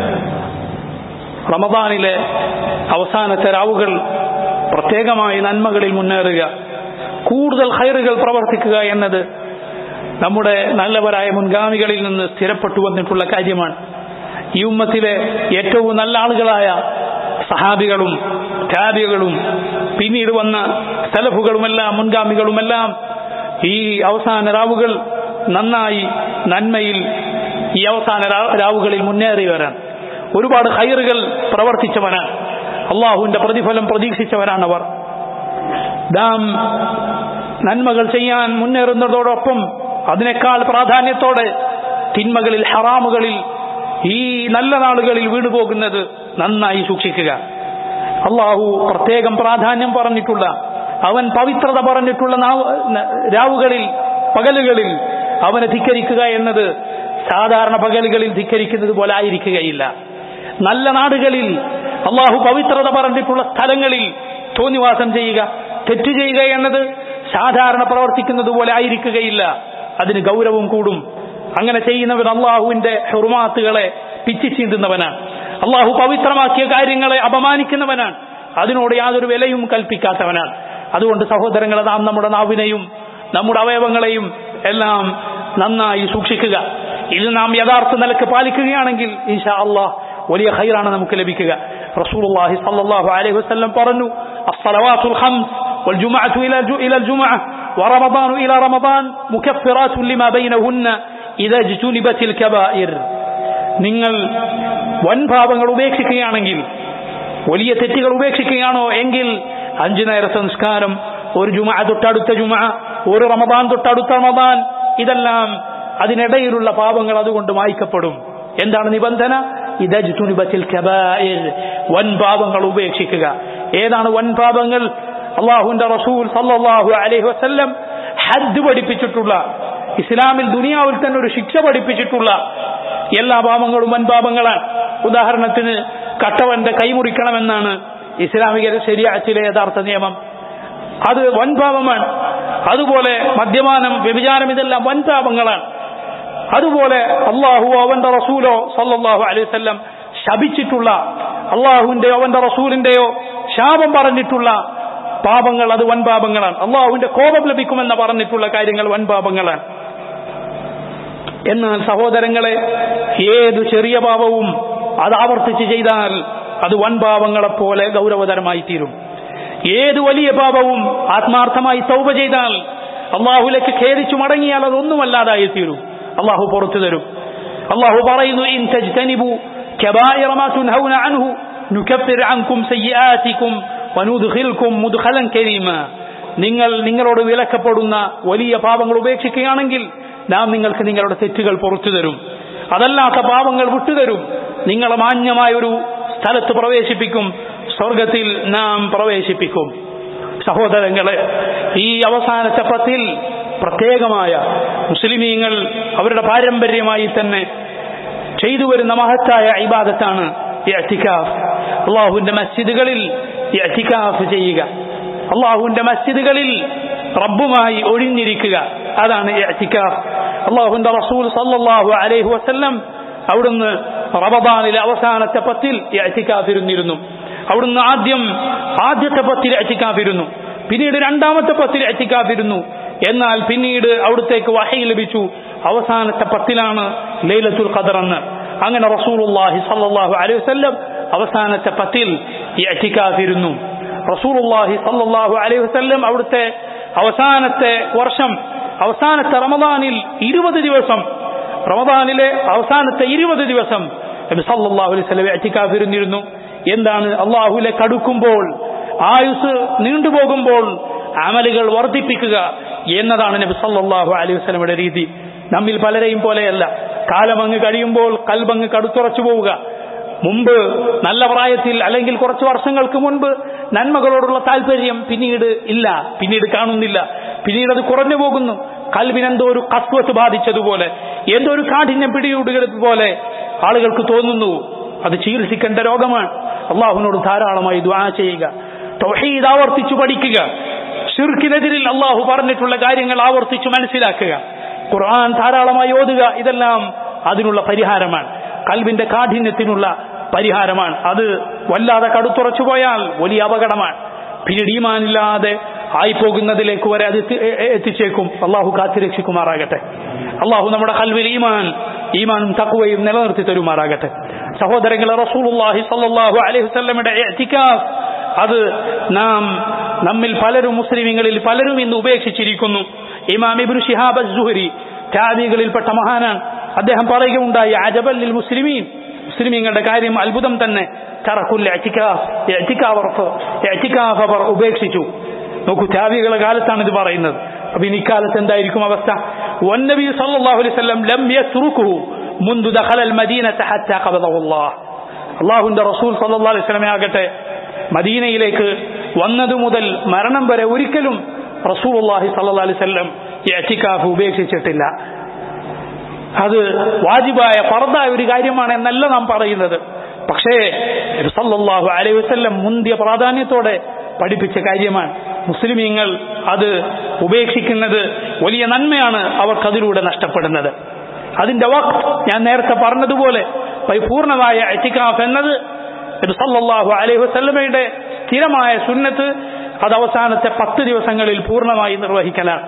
റമദാനിലെ അവസാനത്തെ രാവുകൾ പ്രത്യേകമായി നന്മകളിൽ മുന്നേറുക കൂടുതൽ ഹൈറുകൾ പ്രവർത്തിക്കുക എന്നത് നമ്മുടെ നല്ലവരായ മുൻഗാമികളിൽ നിന്ന് സ്ഥിരപ്പെട്ടു വന്നിട്ടുള്ള കാര്യമാണ് ഈ ഉമ്മത്തിലെ ഏറ്റവും നല്ല ആളുകളായ സഹാബികളും ടാബികളും പിന്നീട് വന്ന സലഫുകളുമെല്ലാം മുൻഗാമികളുമെല്ലാം ഈ അവസാന രാവുകൾ നന്നായി നന്മയിൽ ഈ അവസാന രാവുകളിൽ മുന്നേറിയവരാണ് ഒരുപാട് ഹൈറുകൾ പ്രവർത്തിച്ചവരാണ് അള്ളാഹുവിന്റെ പ്രതിഫലം പ്രതീക്ഷിച്ചവരാണ് അവർ നാം നന്മകൾ ചെയ്യാൻ മുന്നേറുന്നതോടൊപ്പം അതിനേക്കാൾ പ്രാധാന്യത്തോടെ തിന്മകളിൽ ഹറാമുകളിൽ ഈ നല്ല നാളുകളിൽ വീണുപോകുന്നത് നന്നായി സൂക്ഷിക്കുക അള്ളാഹു പ്രത്യേകം പ്രാധാന്യം പറഞ്ഞിട്ടുള്ള അവൻ പവിത്രത പറഞ്ഞിട്ടുള്ള രാവുകളിൽ പകലുകളിൽ അവനെ ധിക്കരിക്കുക എന്നത് സാധാരണ പകലുകളിൽ ധിക്കരിക്കുന്നത് പോലെ ആയിരിക്കുകയില്ല നല്ല നാടുകളിൽ അള്ളാഹു പവിത്രത പറഞ്ഞിട്ടുള്ള സ്ഥലങ്ങളിൽ തോന്നിവാസം ചെയ്യുക തെറ്റ് ചെയ്യുക എന്നത് സാധാരണ പ്രവർത്തിക്കുന്നത് പോലെ ആയിരിക്കുകയില്ല അതിന് ഗൗരവം കൂടും അങ്ങനെ ചെയ്യുന്നവൻ അള്ളാഹുവിന്റെ ഹെറുമാത്തുകളെ പിച്ചി ചീന്തുന്നവനാണ് അള്ളാഹു പവിത്രമാക്കിയ കാര്യങ്ങളെ അപമാനിക്കുന്നവനാണ് അതിനോട് യാതൊരു വിലയും കൽപ്പിക്കാത്തവനാണ് അതുകൊണ്ട് സഹോദരങ്ങളെ നാം നമ്മുടെ നാവിനെയും നമ്മുടെ അവയവങ്ങളെയും എല്ലാം നന്നായി സൂക്ഷിക്കുക ഇത് നാം യഥാർത്ഥ നിലക്ക് പാലിക്കുകയാണെങ്കിൽ ഇൻഷാ അള്ളാഹ് വലിയ ഹൈറാണ് നമുക്ക് ലഭിക്കുക റസൂലുള്ളാഹി സ്വല്ലല്ലാഹു അലൈഹി വസല്ലം പറഞ്ഞു അസ്സലവാത്തുൽ ഖംസ് والجمعة إلى إلى الجمعة ورمضان إلى رمضان مكفرات لما بينهن إذا اجتنبت الكبائر നിങ്ങൾ വൻപാപങ്ങൾ ഉപേക്ഷിക്കുകയാണെങ്കിൽ വലിയ തെറ്റുകൾ ഉപേക്ഷിക്കുകയാണോ എങ്കിൽ അഞ്ചു നേരത്തെ നിസ്കാരം ഒരു ജുമ തൊട്ടടുത്ത ജുമ ഒരു റമദാൻ തൊട്ടടുത്ത റമദാൻ ഇതെല്ലാം അതിനിടയിലുള്ള പാപങ്ങൾ അതുകൊണ്ട് മായ്ക്കപ്പെടും എന്താണ് നിബന്ധന ഇതജ്തുനിബത്തിൽ വൻ പാപങ്ങൾ ഉപേക്ഷിക്കുക ഏതാണ് വൻ പാപങ്ങൾ അള്ളാഹുന്റെ റസൂൽ സല്ലല്ലാഹു അലൈഹി വസല്ലം ഹദ് പഠിപ്പിച്ചിട്ടുള്ള ഇസ്ലാമിൽ ദുനിയാവിൽ തന്നെ ഒരു ശിക്ഷ പഠിപ്പിച്ചിട്ടുള്ള എല്ലാ പാപങ്ങളും വൻ പാപങ്ങളാണ് ഉദാഹരണത്തിന് കട്ടവന്റെ കൈമുറിക്കണമെന്നാണ് ഇസ്ലാമിക ശരിയാച്ചിലെ യഥാർത്ഥ നിയമം അത് വൻ പാപമാണ് അതുപോലെ മദ്യപാനം വ്യഭിചാരം ഇതെല്ലാം വൻ പാപങ്ങളാണ് അതുപോലെ അള്ളാഹു അവന്റെ റസൂലോ സല്ലല്ലാഹു അലൈഹി വസല്ലം ശപിച്ചിട്ടുള്ള അള്ളാഹുവിന്റെയോ അവന്റെ റസൂലിന്റെയോ ശാപം പറഞ്ഞിട്ടുള്ള പാപങ്ങൾ അത് വൻ പാപങ്ങളാണ് അള്ളാഹുവിന്റെ കോപം ലഭിക്കുമെന്ന് പറഞ്ഞിട്ടുള്ള കാര്യങ്ങൾ വൻ പാപങ്ങളാണ് എന്നാൽ സഹോദരങ്ങളെ ഏതു ചെറിയ പാപവും അത് ആവർത്തിച്ച് ചെയ്താൽ അത് വൻ പാപങ്ങളെപ്പോലെ ഗൗരവതരമായി തീരും ഏത് വലിയ പാപവും ആത്മാർത്ഥമായി തൗബ ചെയ്താൽ അള്ളാഹുലേക്ക് ഖേദിച്ചു മടങ്ങിയാൽ അതൊന്നുമല്ലാതായി തീരും അള്ളാഹു പുറത്തു തരും അള്ളാഹു പറയുന്നു ഇൻ തജ്തനിബു കബായിറ മാ തുൻഹൗന അൻഹു നുകഫിർ അൻകും സയ്യിആതികും വനുദ്ഖിൽകും മുദ്ഖലൻ കരീമ നിങ്ങൾ നിങ്ങളോട് വിലക്കപ്പെടുന്ന വലിയ പാപങ്ങൾ ഉപേക്ഷിക്കുകയാണെങ്കിൽ നാം നിങ്ങൾക്ക് നിങ്ങളുടെ തെറ്റുകൾ പുറത്തു തരും അതല്ലാത്ത പാപങ്ങൾ വിട്ടുതരും നിങ്ങളെ മാന്യമായ ഒരു സ്ഥലത്ത് പ്രവേശിപ്പിക്കും സ്വർഗത്തിൽ നാം പ്രവേശിപ്പിക്കും സഹോദരങ്ങളെ ഈ അവസാന ചപ്പത്തിൽ പ്രത്യേകമായ മുസ്ലിമീങ്ങൾ അവരുടെ പാരമ്പര്യമായി തന്നെ ചെയ്തു വരുന്ന മഹത്തായ ഇബാദത്താണ് ഇഅ്തികാഫ് അള്ളാഹുവിന്റെ മസ്ജിദുകളിൽ ഇഅ്തികാഫ് ചെയ്യുക അള്ളാഹുവിന്റെ മസ്ജിദുകളിൽ റബ്ബുമായി ഒഴിഞ്ഞിരിക്കുക അതാണ് ഇഅ്തികാഫ് അള്ളാഹുവിന്റെ റസൂൽ സല്ലല്ലാഹു അലൈഹി വസല്ലം അവിടുന്ന് റമദാനിലെ അവസാനത്തെ പത്തിൽ ഇഅ്തികാഫിരുന്നിരുന്നു അവിടുന്ന് ആദ്യം ആദ്യത്തെ പത്തിൽ ഇഅ്തികാഫിരുന്നു പിന്നീട് രണ്ടാമത്തെ പത്തിൽ ഇഅ്തികാഫിരുന്നു എന്നാൽ പിന്നീട് അവിടുത്തേക്ക് വഹി ലഭിച്ചു അവസാനത്തെ പത്തിലാണ് ലൈലത്തുൽ ഖദർ എന്ന് അങ്ങനെ റസൂലുള്ളാഹി സല്ലല്ലാഹു അലൈഹി വസല്ലം അവസാനത്തെ പത്തിൽ ഇഅ്തികാഫിരുന്നു റസൂലുള്ളാഹി സല്ലല്ലാഹു അലൈഹി വസല്ലം അവിടുത്തെ അവസാനത്തെ വർഷം അവസാനത്തെ റമദാനിൽ ഇരുപത് ദിവസം റമദാനിലെ അവസാനത്തെ ഇരുപത് ദിവസം നബി സല്ലല്ലാഹു അലൈഹി വസല്ലം ഇഅ്തികാഫിരുന്നിരുന്നു എന്താണ് അള്ളാഹുലെ കടുക്കുമ്പോൾ ആയുസ് നീണ്ടുപോകുമ്പോൾ അമലുകൾ വർദ്ധിപ്പിക്കുക എന്നതാണ് നബി സല്ലല്ലാഹു അലൈഹി വസല്ലമയുടെ രീതി നമ്മിൽ പലരെയും പോലെയല്ല കാലമങ്ങ് കഴിയുമ്പോൾ കൽബങ്ങ് കടുത്തുറച്ചു പോവുക മുമ്പ് നല്ല പ്രായത്തിൽ അല്ലെങ്കിൽ കുറച്ച് വർഷങ്ങൾക്ക് മുൻപ് നന്മകളോടുള്ള താല്പര്യം പിന്നീട് ഇല്ല പിന്നീട് കാണുന്നില്ല പിന്നീട് അത് കുറഞ്ഞു പോകുന്നു കൽവിനെന്തോ ഒരു കസ്വത്ത് ബാധിച്ചതുപോലെ എന്തോ ഒരു കാഠിന്യം പിടികൂടുന്നത് പോലെ ആളുകൾക്ക് തോന്നുന്നു അത് ചികിത്സിക്കേണ്ട രോഗമാണ് അള്ളാഹുവിനോട് ധാരാളമായി ദ്വാ ചെയ്യുക തൗഹീദ് ആവർത്തിച്ചു പഠിക്കുക ഷിർക്കിനെതിരിൽ അള്ളാഹു പറഞ്ഞിട്ടുള്ള കാര്യങ്ങൾ ആവർത്തിച്ചു മനസ്സിലാക്കുക ഖുർആൻ ധാരാളമായി ഓതുക ഇതെല്ലാം അതിനുള്ള പരിഹാരമാണ് കൽവിന്റെ കാഠിന്യത്തിനുള്ള പരിഹാരമാണ് അത് വല്ലാതെ കടുത്തുറച്ചു പോയാൽ വലിയ അപകടമാണ് പിന്നീട് ഈമാനില്ലാതെ ആയിപ്പോകുന്നതിലേക്ക് വരെ അത് എത്തിച്ചേക്കും അള്ളാഹു കാത്തിരക്ഷിക്കുമാറാകട്ടെ അള്ളാഹു നമ്മുടെ കൽവിൽ ഈമാൻ ഈമാനും തക്കുവയും നിലനിർത്തി തരുമാറാകട്ടെ സഹോദരങ്ങളെ റസൂലുള്ളാഹി സല്ലല്ലാഹു അലൈഹി വസല്ലമയുടെ ഇഅ്തികാഫ് അത് നാം നമ്മിൽ പലരും മുസ്ലിമീങ്ങളിൽ പലരും ഇന്ന് ഉപേക്ഷിച്ചിരിക്കുന്നു ഇമാം ഇബ്നു ഷിഹാബ് അസ്-സുഹരി താബികളിൽപ്പെട്ട മഹാനാണ് അദ്ദേഹം പറയുകയുണ്ടായി അജബല്ലിൽ മുസ്ലിമീൻ മുസ്ലിമീങ്ങളുടെ കാര്യം അത്ഭുതം തന്നെ തറക്കുൽ അവർ ഉപേക്ഷിച്ചു നോക്കൂ താബികളുടെ കാലത്താണ് ഇത് പറയുന്നത് അപ്പൊ ഇനി കാലത്ത് എന്തായിരിക്കും അവസ്ഥ വന്നബി സല്ലല്ലാഹു അലൈഹി വസല്ലം ലം യത്രുകുഹു മുൻദു ദഖലൽ മദീനത ഹത്താ ഖബദഹു അല്ലാഹ് അല്ലാഹുവിന്റെ റസൂൽ സല്ലല്ലാഹു അലൈഹി വസല്ലം ആകട്ടെ മദീനയിലേക്ക് വന്നതു മുതൽ മരണം വരെ ഒരിക്കലും റസൂലുള്ളാഹി സല്ലല്ലാഹു അലൈഹി വസല്ലം ഇഅ്തികാഫ് ഉപേക്ഷിച്ചിട്ടില്ല അത് വാജിബായ ഫർദായ ഒരു കാര്യമാണ് എന്നല്ല നാം പറയുന്നത് പക്ഷേ സല്ലല്ലാഹു അലൈഹി വസല്ലം മുന്തിയ പ്രാധാന്യത്തോടെ പഠിപ്പിച്ച കാര്യമാണ് മുസ്ലിമീങ്ങൾ അത് ഉപേക്ഷിക്കുന്നത് വലിയ നന്മയാണ് അവർക്കതിലൂടെ നഷ്ടപ്പെടുന്നത് അതിന്റെ വക്ത് ഞാൻ നേരത്തെ പറഞ്ഞതുപോലെ പരിപൂർണമായ എത്തിക്കാഫ് എന്നത് സല്ലല്ലാഹു അലൈഹി വസല്ലമയുടെ സ്ഥിരമായ സുന്നത്ത് അത് അവസാനത്തെ പത്ത് ദിവസങ്ങളിൽ പൂർണ്ണമായി നിർവഹിക്കലാണ്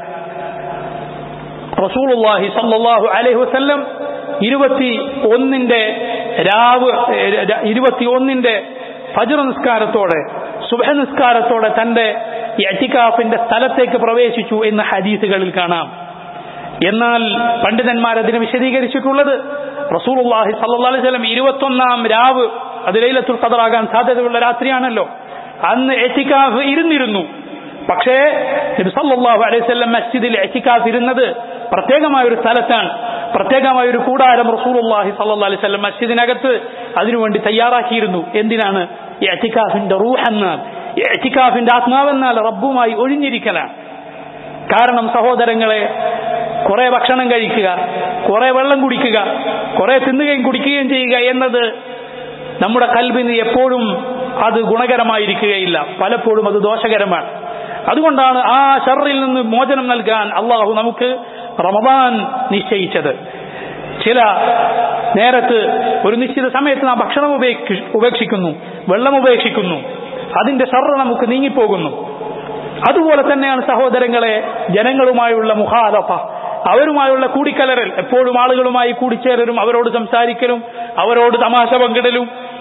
റസൂലുള്ളാഹി സല്ലല്ലാഹു അലൈഹി വസല്ലം ഇരുപത്തി ഒന്നിന്റെ രാവ് ഇരുപത്തി ഒന്നിന്റെ ഫജർ നിസ്കാരത്തോടെ സുബഹ നിസ്കാരത്തോടെ തന്റെ എറ്റിക്കാഫിന്റെ സ്ഥലത്തേക്ക് പ്രവേശിച്ചു എന്ന് ഹദീസുകളിൽ കാണാം എന്നാൽ പണ്ഡിതന്മാർ അതിനെ വിശദീകരിച്ചിട്ടുള്ളത് റസൂലുള്ളാഹി സല്ലല്ലാഹു അലൈഹി വസല്ലം ഇരുപത്തൊന്നാം രാവ് അത് ലൈലത്തുൽ ഖദറാകാൻ സാധ്യതയുള്ള രാത്രിയാണല്ലോ അന്ന് എറ്റിക്കാഫ് ഇരുന്നിരുന്നു പക്ഷേ നബി സല്ലല്ലാഹു അലൈഹി വസല്ലം മസ്ജിദിൽ എറ്റിക്കാഫ് ഇരുന്നത് പ്രത്യേകമായ ഒരു സ്ഥലത്താണ് പ്രത്യേകമായ ഒരു കൂടാരം റസൂലുള്ളാഹി സല്ലല്ലാഹു അലൈഹി വസല്ലം മസ്ജിദിനകത്ത് അതിനുവേണ്ടി തയ്യാറാക്കിയിരുന്നു എന്തിനാണ് എറ്റിക്കാഫിന്റെ റൂഹ് എന്നാൽ എറ്റിക്കാഫിന്റെ ആത്മാവെന്നാൽ റബ്ബുമായി ഒഴിഞ്ഞിരിക്കലാണ് കാരണം സഹോദരങ്ങളെ കുറെ ഭക്ഷണം കഴിക്കുക കുറെ വെള്ളം കുടിക്കുക കുറെ തിന്നുകയും കുടിക്കുകയും ചെയ്യുക എന്നത് നമ്മുടെ കൽബിന് എപ്പോഴും അത് ഗുണകരമായിരിക്കുകയില്ല പലപ്പോഴും അത് ദോഷകരമാണ് അതുകൊണ്ടാണ് ആ ഷറിൽ നിന്ന് മോചനം നൽകാൻ അള്ളാഹു നമുക്ക് റമദാൻ നിശ്ചയിച്ചത് ചില നേരത്ത് ഒരു നിശ്ചിത സമയത്ത് നാം ഭക്ഷണം ഉപേക്ഷിക്കുന്നു വെള്ളം ഉപേക്ഷിക്കുന്നു അതിന്റെ ഷറ് നമുക്ക് നീങ്ങിപ്പോകുന്നു അതുപോലെ തന്നെയാണ് സഹോദരങ്ങളെ ജനങ്ങളുമായുള്ള മുഖാലഫ അവരുമായുള്ള കൂടിക്കലരൽ എപ്പോഴും ആളുകളുമായി കൂടിച്ചേരലും അവരോട് സംസാരിക്കലും അവരോട് തമാശ പങ്കിടലും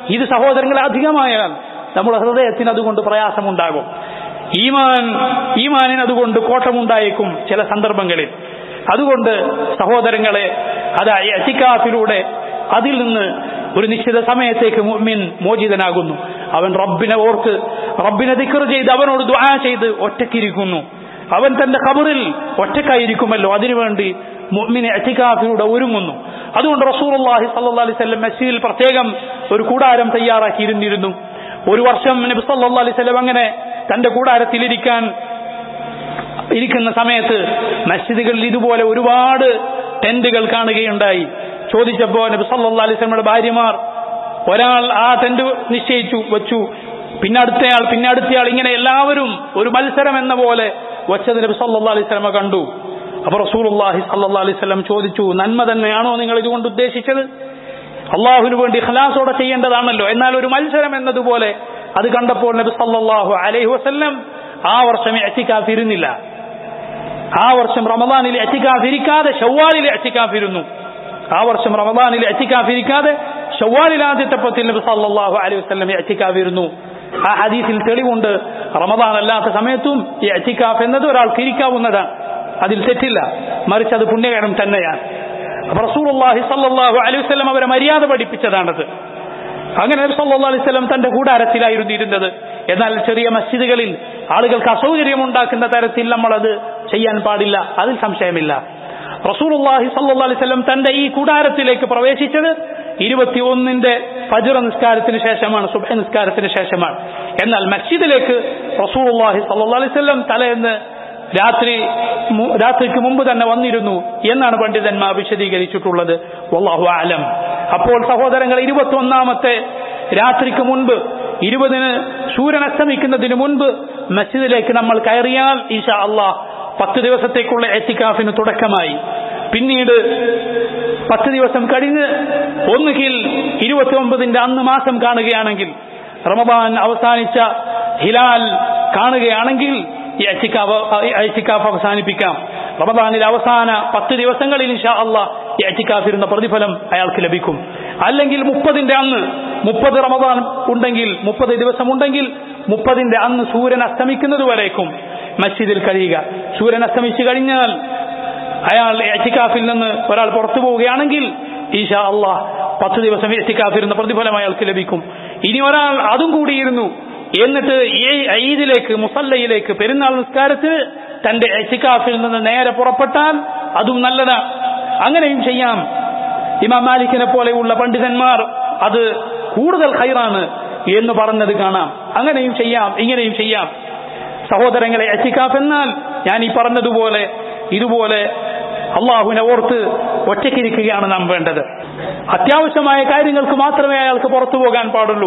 ഇത് സഹോദരങ്ങളെ അധികമായാൽ നമ്മുടെ ഹൃദയത്തിന് അതുകൊണ്ട് പ്രയാസമുണ്ടാകും ഈമാൻ ഈമാനിന് അതുകൊണ്ട് കോട്ടമുണ്ടായേക്കും ചില സന്ദർഭങ്ങളിൽ അതുകൊണ്ട് സഹോദരങ്ങളെ അത് എത്തിക്കാഫിലൂടെ അതിൽ നിന്ന് ഒരു നിശ്ചിത സമയത്തേക്ക് മുഅ്മിൻ മോചിതനാകുന്നു അവൻ റബ്ബിനെ ഓർത്ത് റബ്ബിനെ ദിക്കർ ചെയ്ത് അവനോട് ദുആ ചെയ്ത് ഒറ്റക്കിരിക്കുന്നു അവൻ തന്റെ ഖബറിൽ ഒറ്റക്കായിരിക്കുമല്ലോ അതിനുവേണ്ടി മുഅ്മിനെ എത്തിക്കാഫിലൂടെ ഒരുങ്ങുന്നു അതുകൊണ്ട് റസൂലുള്ളാഹി സ്വല്ലല്ലാഹി അലൈഹി വസല്ലം മസ്ജിദിൽ പ്രത്യേകം ഒരു കൂടാരം തയ്യാറാക്കിയിരുന്നിരുന്നു ഒരു വർഷം നബി സല്ലല്ലാഹു അലൈഹി വസല്ലം അങ്ങനെ തന്റെ കൂടാരത്തിലിരിക്കാൻ ഇരിക്കുന്ന സമയത്ത് മസ്ജിദുകളിൽ ഇതുപോലെ ഒരുപാട് ടെന്റുകൾ കാണുകയുണ്ടായി ചോദിച്ചപ്പോ നബി സല്ലല്ലാഹു അലൈഹി വസല്ലമയുടെ ഭാര്യമാർ ഒരാൾ ആ ടെന്റ് നിശ്ചയിച്ചു വെച്ചു പിന്നെ അടുത്തയാൾ പിന്നെ അടുത്തയാൾ ഇങ്ങനെ എല്ലാവരും ഒരു മത്സരം എന്ന പോലെ വച്ചത് നബി സല്ലല്ലാഹു അലൈഹി വസല്ലമ കണ്ടു അപ്പൊ റസൂലുള്ളാഹി സല്ലല്ലാഹു അലൈഹി വസല്ലം ചോദിച്ചു നന്മ തന്നെയാണോ നിങ്ങൾ ഇതുകൊണ്ട് ഉദ്ദേശിച്ചത് അള്ളാഹുവിന് വേണ്ടി ഖലാസോടെ ചെയ്യേണ്ടതാണല്ലോ എന്നാൽ ഒരു മത്സരം എന്നതുപോലെ അത് കണ്ടപ്പോൾ നബി സല്ലല്ലാഹു അലൈഹി വസല്ലം ആ വർഷം എത്തിക്കാഫ് ഇരുന്നില്ല ആ വർഷം റമദാനിൽ എത്തിക്കാഫ് ഇരിക്കാതെ ഷവ്വാലിൽ എത്തിക്കാഫ് ഇരുന്നു ആ വർഷം റമദാനിൽ എത്തിക്കാഫ് ഇരിക്കാതെ ഷവ്വാലിൽ ആദ്യത്തെ പത്തിൽ നബി സല്ലല്ലാഹു അലൈഹി വസല്ലം എത്തിക്കാഫ് ഇരുന്നു ആ ഹദീസിൽ തെളിവുണ്ട് റമദാൻ അല്ലാത്ത സമയത്തും ഈ എത്തിക്കാഫ് എന്നത് ഒരാൾക്ക് ഇരിക്കാവുന്നതാണ് അതിൽ തെറ്റില്ല മറിച്ച് അത് പുണ്യകരം തന്നെയാണ് അപ്പൊ റസൂലുള്ളാഹി സല്ലല്ലാഹു അലൈഹി വസല്ലം അവരെ മര്യാദ പഠിപ്പിച്ചതാണത് അങ്ങനെ നബി സല്ലല്ലാഹു അലൈഹി വസല്ലം തന്റെ കൂടാരത്തിലായിരുന്നു ഇരുന്നത് എന്നാൽ ചെറിയ മസ്ജിദുകളിൽ ആളുകൾക്ക് അസൗകര്യം ഉണ്ടാക്കുന്ന തരത്തിൽ നമ്മൾ അത് ചെയ്യാൻ പാടില്ല അതിൽ സംശയമില്ല റസൂലുള്ളാഹി സല്ലല്ലാഹു അലൈഹി വസല്ലം തന്റെ ഈ കൂടാരത്തിലേക്ക് പ്രവേശിച്ചത് ഇരുപത്തിയൊന്നിന്റെ ഫജ്ർ നിസ്കാരത്തിന് ശേഷമാണ് സുബഹ നിസ്കാരത്തിന് ശേഷമാണ് എന്നാൽ മസ്ജിദിലേക്ക് റസൂലുള്ളാഹി സല്ലല്ലാഹു അലൈഹി വസല്ലം തലേന്ന് രാത്രി രാത്രിക്ക് മുമ്പ് തന്നെ വന്നിരുന്നു എന്നാണ് പണ്ഡിതന്മാർ വിശദീകരിച്ചിട്ടുള്ളത് വല്ലാഹു ആലം അപ്പോൾ സഹോദരങ്ങൾ ഇരുപത്തി ഒന്നാമത്തെ രാത്രിക്ക് മുൻപ് ഇരുപതിന് സൂര്യൻ അസ്തമിക്കുന്നതിന് മുൻപ് മസ്ജിദിലേക്ക് നമ്മൾ കയറിയാൽ ഈശാ അള്ളാഹ് പത്ത് ദിവസത്തേക്കുള്ള എത്തിക്കാഫിന് തുടക്കമായി പിന്നീട് പത്ത് ദിവസം കഴിഞ്ഞ് ഒന്നുകിൽ ഇരുപത്തി ഒമ്പതിന്റെ അന്ന് മാസം കാണുകയാണെങ്കിൽ റമദാൻ അവസാനിച്ച ഹിലാൽ കാണുകയാണെങ്കിൽ ഈ അച്ചിക്കാഫ് അവസാനിപ്പിക്കാം റമദാനിൽ അവസാന പത്ത് ദിവസങ്ങളിൽ ഇൻഷാ അള്ളാഹ് ഈ അച്ചിക്കാഫിരുന്ന പ്രതിഫലം അയാൾക്ക് ലഭിക്കും അല്ലെങ്കിൽ മുപ്പതിന്റെ അന്ന് മുപ്പത് റമദാൻ ഉണ്ടെങ്കിൽ മുപ്പത് ദിവസം ഉണ്ടെങ്കിൽ മുപ്പതിന്റെ അന്ന് സൂര്യൻ അസ്തമിക്കുന്നത് വരേക്കും മസ്ജിദിൽ കഴിയുക സൂര്യൻ അസ്തമിച്ചു കഴിഞ്ഞാൽ അയാൾ എച്ചിക്കാഫിൽ നിന്ന് ഒരാൾ പുറത്തു പോവുകയാണെങ്കിൽ ഈശാ അള്ളാഹ് പത്ത് ദിവസം എച്ചിക്കാഫിരുന്ന പ്രതിഫലം അയാൾക്ക് ലഭിക്കും ഇനി ഒരാൾ അതും കൂടിയിരുന്നു എന്നിട്ട് ഈ ഈദിലേക്ക് മുസല്ലയിലേക്ക് പെരുന്നാൾ നിസ്കാരത്തിന് തന്റെ എച്ചിക്കാഫിൽ നിന്ന് നേരെ പുറപ്പെട്ടാൽ അതും നല്ലതാണ് അങ്ങനെയും ചെയ്യാം ഇമാം മാലിക്കിനെ പോലെയുള്ള പണ്ഡിതന്മാർ അത് കൂടുതൽ ഹൈറാണ് എന്ന് പറഞ്ഞത് കാണാം അങ്ങനെയും ചെയ്യാം ഇങ്ങനെയും ചെയ്യാം സഹോദരങ്ങളെ എത്തിക്കാഫ് എന്നാൽ ഞാൻ ഈ പറഞ്ഞതുപോലെ ഇതുപോലെ അള്ളാഹുവിനെ ഓർത്ത് ഒറ്റയ്ക്കിരിക്കുകയാണ് നാം വേണ്ടത് അത്യാവശ്യമായ കാര്യങ്ങൾക്ക് മാത്രമേ അയാൾക്ക് പുറത്തു പോകാൻ പാടുള്ളൂ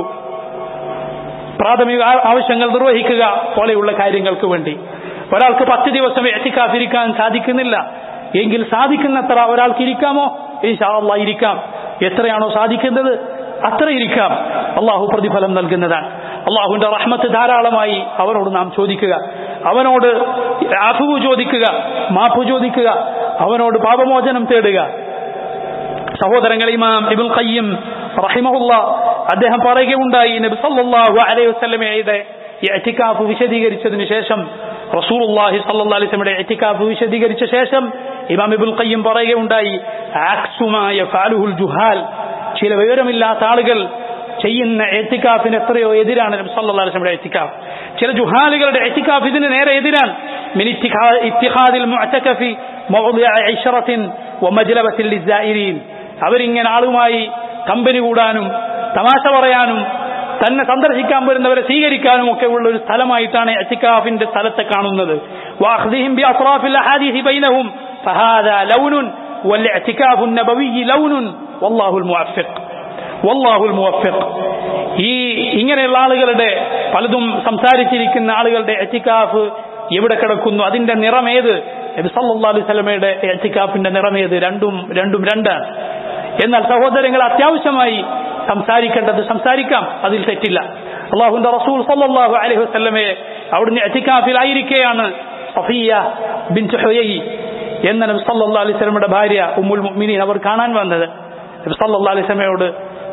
പ്രാഥമിക ആവശ്യങ്ങൾ നിർവഹിക്കുക പോലെയുള്ള കാര്യങ്ങൾക്ക് വേണ്ടി ഒരാൾക്ക് പത്ത് ദിവസം എത്തിക്കാതിരിക്കാൻ സാധിക്കുന്നില്ല എങ്കിൽ സാധിക്കുന്നത്ര ഒരാൾക്ക് ഇരിക്കാമോ ഇൻഷാ ഇരിക്കാം എത്രയാണോ സാധിക്കുന്നത് അത്ര ഇരിക്കാം അള്ളാഹു പ്രതിഫലം നൽകുന്നതാണ് അള്ളാഹുവിന്റെ റഹ്മത്ത് ധാരാളമായി അവനോട് നാം ചോദിക്കുക അവനോട് അഫുവ് ചോദിക്കുക മാഫു ചോദിക്കുക അവനോട് പാപമോചനം തേടുക സഹോദരങ്ങൾ ഇമാം ഇബുൽ ഖയ്യം റഹിമഹുല്ല അദ്ദേഹം പറയുകയുണ്ടായി നബി സല്ലല്ലാഹു അലൈഹി വസല്ലമയുടെ എറ്റിക്കാഫ് വിശദീകരിച്ചതിന് ശേഷം റസൂലുള്ളാഹി സല്ലല്ലാഹു അലൈഹി വസല്ലമയുടെ എറ്റിക്കാഫ് വിശദീകരിച്ച ശേഷം ഇമാം ഇബുൽ ഖയ്യം പറയുകയുണ്ടായി ആക്സുമായ ഫാലുഹുൽ ജുഹാൽ ചില വിവരമില്ലാത്ത ആളുകൾ ചെയ്യുന്ന എത്തിക്കാഫിന് എത്രയോ എതിരാണ് നബി സല്ലല്ലാഹു അലൈഹി വസല്ലമയുടെ എത്തിക്കാഫ് ചില ജുഹാലുകളുടെ എത്തിക്കാഫ് ഇതിന് നേരെ എതിരാണ് മിൻ ഇത്തിഖാദിൽ മുഅ്തകഫി മൗദിഅ ഇശ്റത്തിൻ വമജ്ലബത്തിൻ ലിസ്സായിരീൻ അവരിങ്ങനെ ആളുമായി കമ്പനി കൂടാനും തമാശ പറയാനും തന്നെ സന്ദർശിക്കാൻ വരുന്നവരെ സ്വീകരിക്കാനും ഒക്കെ ഉള്ള ഒരു സ്ഥലമായിട്ടാണ് എത്തിക്കാഫിന്റെ സ്ഥലത്തെ കാണുന്നത് واخذهم باطراف الاحاديث بينهم فهذا لون والاعتكاف النبوي لون والله الموفق والله الموفق ഈ ഇങ്ങനെയുള്ള ആളുകളുടെ പലതും സംസാരിച്ചിരിക്കുന്ന ആളുകളുടെ എത്തിക്കാഫ് എവിടെ കിടക്കുന്നു അതിന്റെ നിറമേത് നബി സല്ലല്ലാഹു അലൈഹി വസല്ലമയുടെ എത്തിക്കാഫിന്റെ നിറമേത് രണ്ടും രണ്ടും രണ്ടാണ് എന്നാൽ സഹോദരങ്ങൾ അത്യാവശ്യമായി സംസാരിക്കേണ്ടത് സംസാരിക്കാം അതിൽ തെറ്റില്ല അള്ളാഹുന്റെ റസൂൽ സല്ലല്ലാഹു അലൈഹി വസല്ലമയെ അവിടുന്ന് എത്തിക്കാഫിലായിരിക്കെയാണ് സഫിയ ബിൻ ഹുയൈ എന്ന നബി സല്ലല്ലാഹു അലൈഹി വസല്ലമയുടെ ഭാര്യ ഉമ്മുൽ മുഅ്മിനീൻ അവർ കാണാൻ വന്നത് നബി സല്ലല്ലാഹു അലൈഹി വസല്ലമയോട്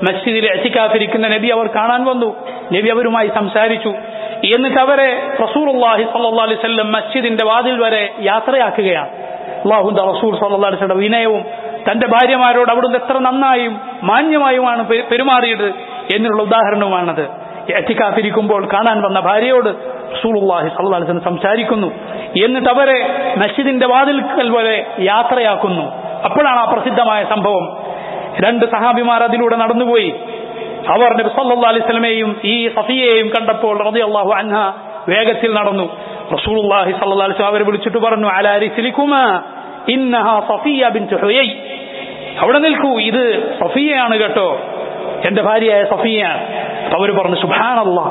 മസ്ജിദിൽ എത്തിക്കാത്തിരിക്കുന്ന നബി അവർ കാണാൻ വന്നു നബി അവരുമായി സംസാരിച്ചു എന്നിട്ട് അവരെ റസൂർഹി സല്ലാ അലൈഹി സ്വല്ലം മസ്ജിദിന്റെ വാതിൽ വരെ യാത്രയാക്കുകയാണ് അള്ളാഹുന്റെ റസൂൽ സല്ലാ അലൈഹി വിനയവും തന്റെ ഭാര്യമാരോട് അവിടുന്ന് എത്ര നന്നായും മാന്യമായുമാണ് പെരുമാറിയത് എന്നുള്ള ഉദാഹരണവുമാണത് എത്തിക്കാത്തിരിക്കുമ്പോൾ കാണാൻ വന്ന ഭാര്യയോട് റസൂലുള്ളാഹി സല്ലല്ലാഹു അലൈഹി വസല്ലം സംസാരിക്കുന്നു എന്നിട്ട് അവരെ മസ്ജിദിന്റെ വാതിൽക്കൽ വരെ യാത്രയാക്കുന്നു അപ്പോഴാണ് ആ പ്രസിദ്ധമായ സംഭവം രണ്ട് സഹാബിമാർ അതിലൂടെ നടന്നുപോയി അവർ നബി സല്ലല്ലാഹു അലൈഹി വസല്ലമയെയും ഈ സഫിയയെയും കണ്ടപ്പോൾ റളിയല്ലാഹു അൻഹ വേഗത്തിൽ നടന്നു റസൂലുള്ളാഹി സല്ലല്ലാഹു അലൈഹി വസല്ലം അവരെ വിളിച്ചിട്ട് പറഞ്ഞു അലാ റിസ്ലികുമാ ഇന്നഹാ സഫിയ ബിൻതു ഹുയൈ അവിടെ നിൽക്കൂ ഇത് സഫിയയാണ് കേട്ടോ എന്റെ ഭാര്യയായ സഫിയയാണ് അവർ പറഞ്ഞു സുബാനല്ലാ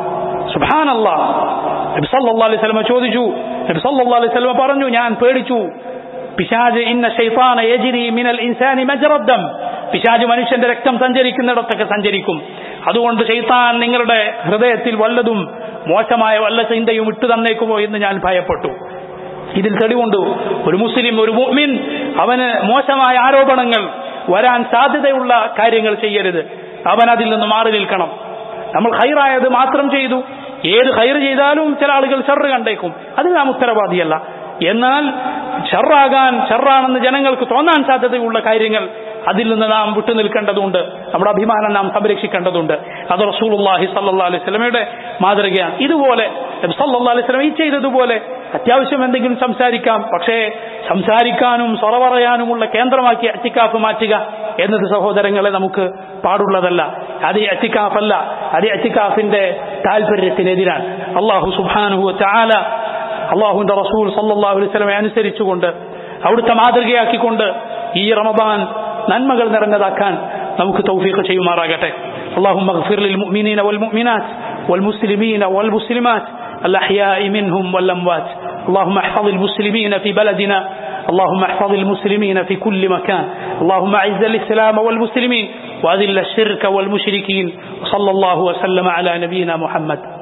സുബാനല്ലാ നബി സല്ലല്ലാഹു അലൈഹി വസല്ലം ചോദിച്ചു നബി സല്ലല്ലാഹു അലൈഹി വസല്ലം പറഞ്ഞു ഞാൻ പേടിച്ചു പിശാജ് ഇന്ന ഷൈത്താന യജ്രി മിനൽ ഇൻസാനി മജ്റദ്ദം പിശാജ് മനുഷ്യന്റെ രക്തം സഞ്ചരിക്കുന്നിടത്തൊക്കെ സഞ്ചരിക്കും അതുകൊണ്ട് ഷെയ്ത്താൻ നിങ്ങളുടെ ഹൃദയത്തിൽ വല്ലതും മോശമായ വല്ല ചിന്തയും ഇട്ടു തന്നേക്കുമോ എന്ന് ഞാൻ ഭയപ്പെട്ടു ഇതിൽ തെളിവുണ്ട് ഒരു മുസ്ലിം ഒരു മുഅ്മിൻ അവന് മോശമായ ആരോപണങ്ങൾ വരാൻ സാധ്യതയുള്ള കാര്യങ്ങൾ ചെയ്യരുത് അവൻ അതിൽ നിന്ന് മാറി നിൽക്കണം നമ്മൾ ഹൈറായത് മാത്രം ചെയ്തു ഏത് ഹൈർ ചെയ്താലും ചില ആളുകൾ ഷർറ് കണ്ടേക്കും അതിൽ നാം ഉത്തരവാദിയല്ല എന്നാൽ ഷർറാകാൻ ഷർറാണെന്ന് ജനങ്ങൾക്ക് തോന്നാൻ സാധ്യതയുള്ള കാര്യങ്ങൾ അതിൽ നിന്ന് നാം വിട്ടുനിൽക്കേണ്ടതുണ്ട് നമ്മുടെ അഭിമാനം നാം സംരക്ഷിക്കേണ്ടതുണ്ട് അത് റസൂലുള്ളാഹി സല്ലല്ലാഹു അലൈഹി വസല്ലമയുടെ മാതൃകയാണ് ഇതുപോലെ നബി സല്ലല്ലാഹു അലൈഹി വസല്ലം ഈ ചെയ്തതുപോലെ അത്യാവശ്യം എന്തെങ്കിലും സംസാരിക്കാം പക്ഷേ സംസാരിക്കാനും സൊറ പറയാനുമുള്ള കേന്ദ്രമാക്കി അറ്റിക്കാഫ് മാറ്റുക എന്നത് സഹോദരങ്ങളെ നമുക്ക് പാടുള്ളതല്ല അത് അറ്റിക്കാഫല്ല അത് അറ്റിക്കാഫിന്റെ താല്പര്യത്തിനെതിരാണ് അള്ളാഹു സുബാനുഹു ചാല അള്ളാഹുവിന്റെ റസൂൽ സല്ലല്ലാഹു അലൈഹി വസല്ലമയെ അനുസരിച്ചുകൊണ്ട് അവിടുത്തെ മാതൃകയാക്കിക്കൊണ്ട് ഈ റമദാൻ നന്മകൾ നിറഞ്ഞതാക്കാൻ നമുക്ക് തൗഫീഖ് ചെയ്യുമാറാകട്ടെ اللهم اغفر للمؤمنين والمؤمنات والمسلمين والمسلمات الأحياء منهم والأموات اللهم احفظ المسلمين في بلدنا اللهم احفظ المسلمين في كل مكان اللهم اعز الإسلام والمسلمين وأذل الشرك والمشركين وصلى الله وسلم على نبينا محمد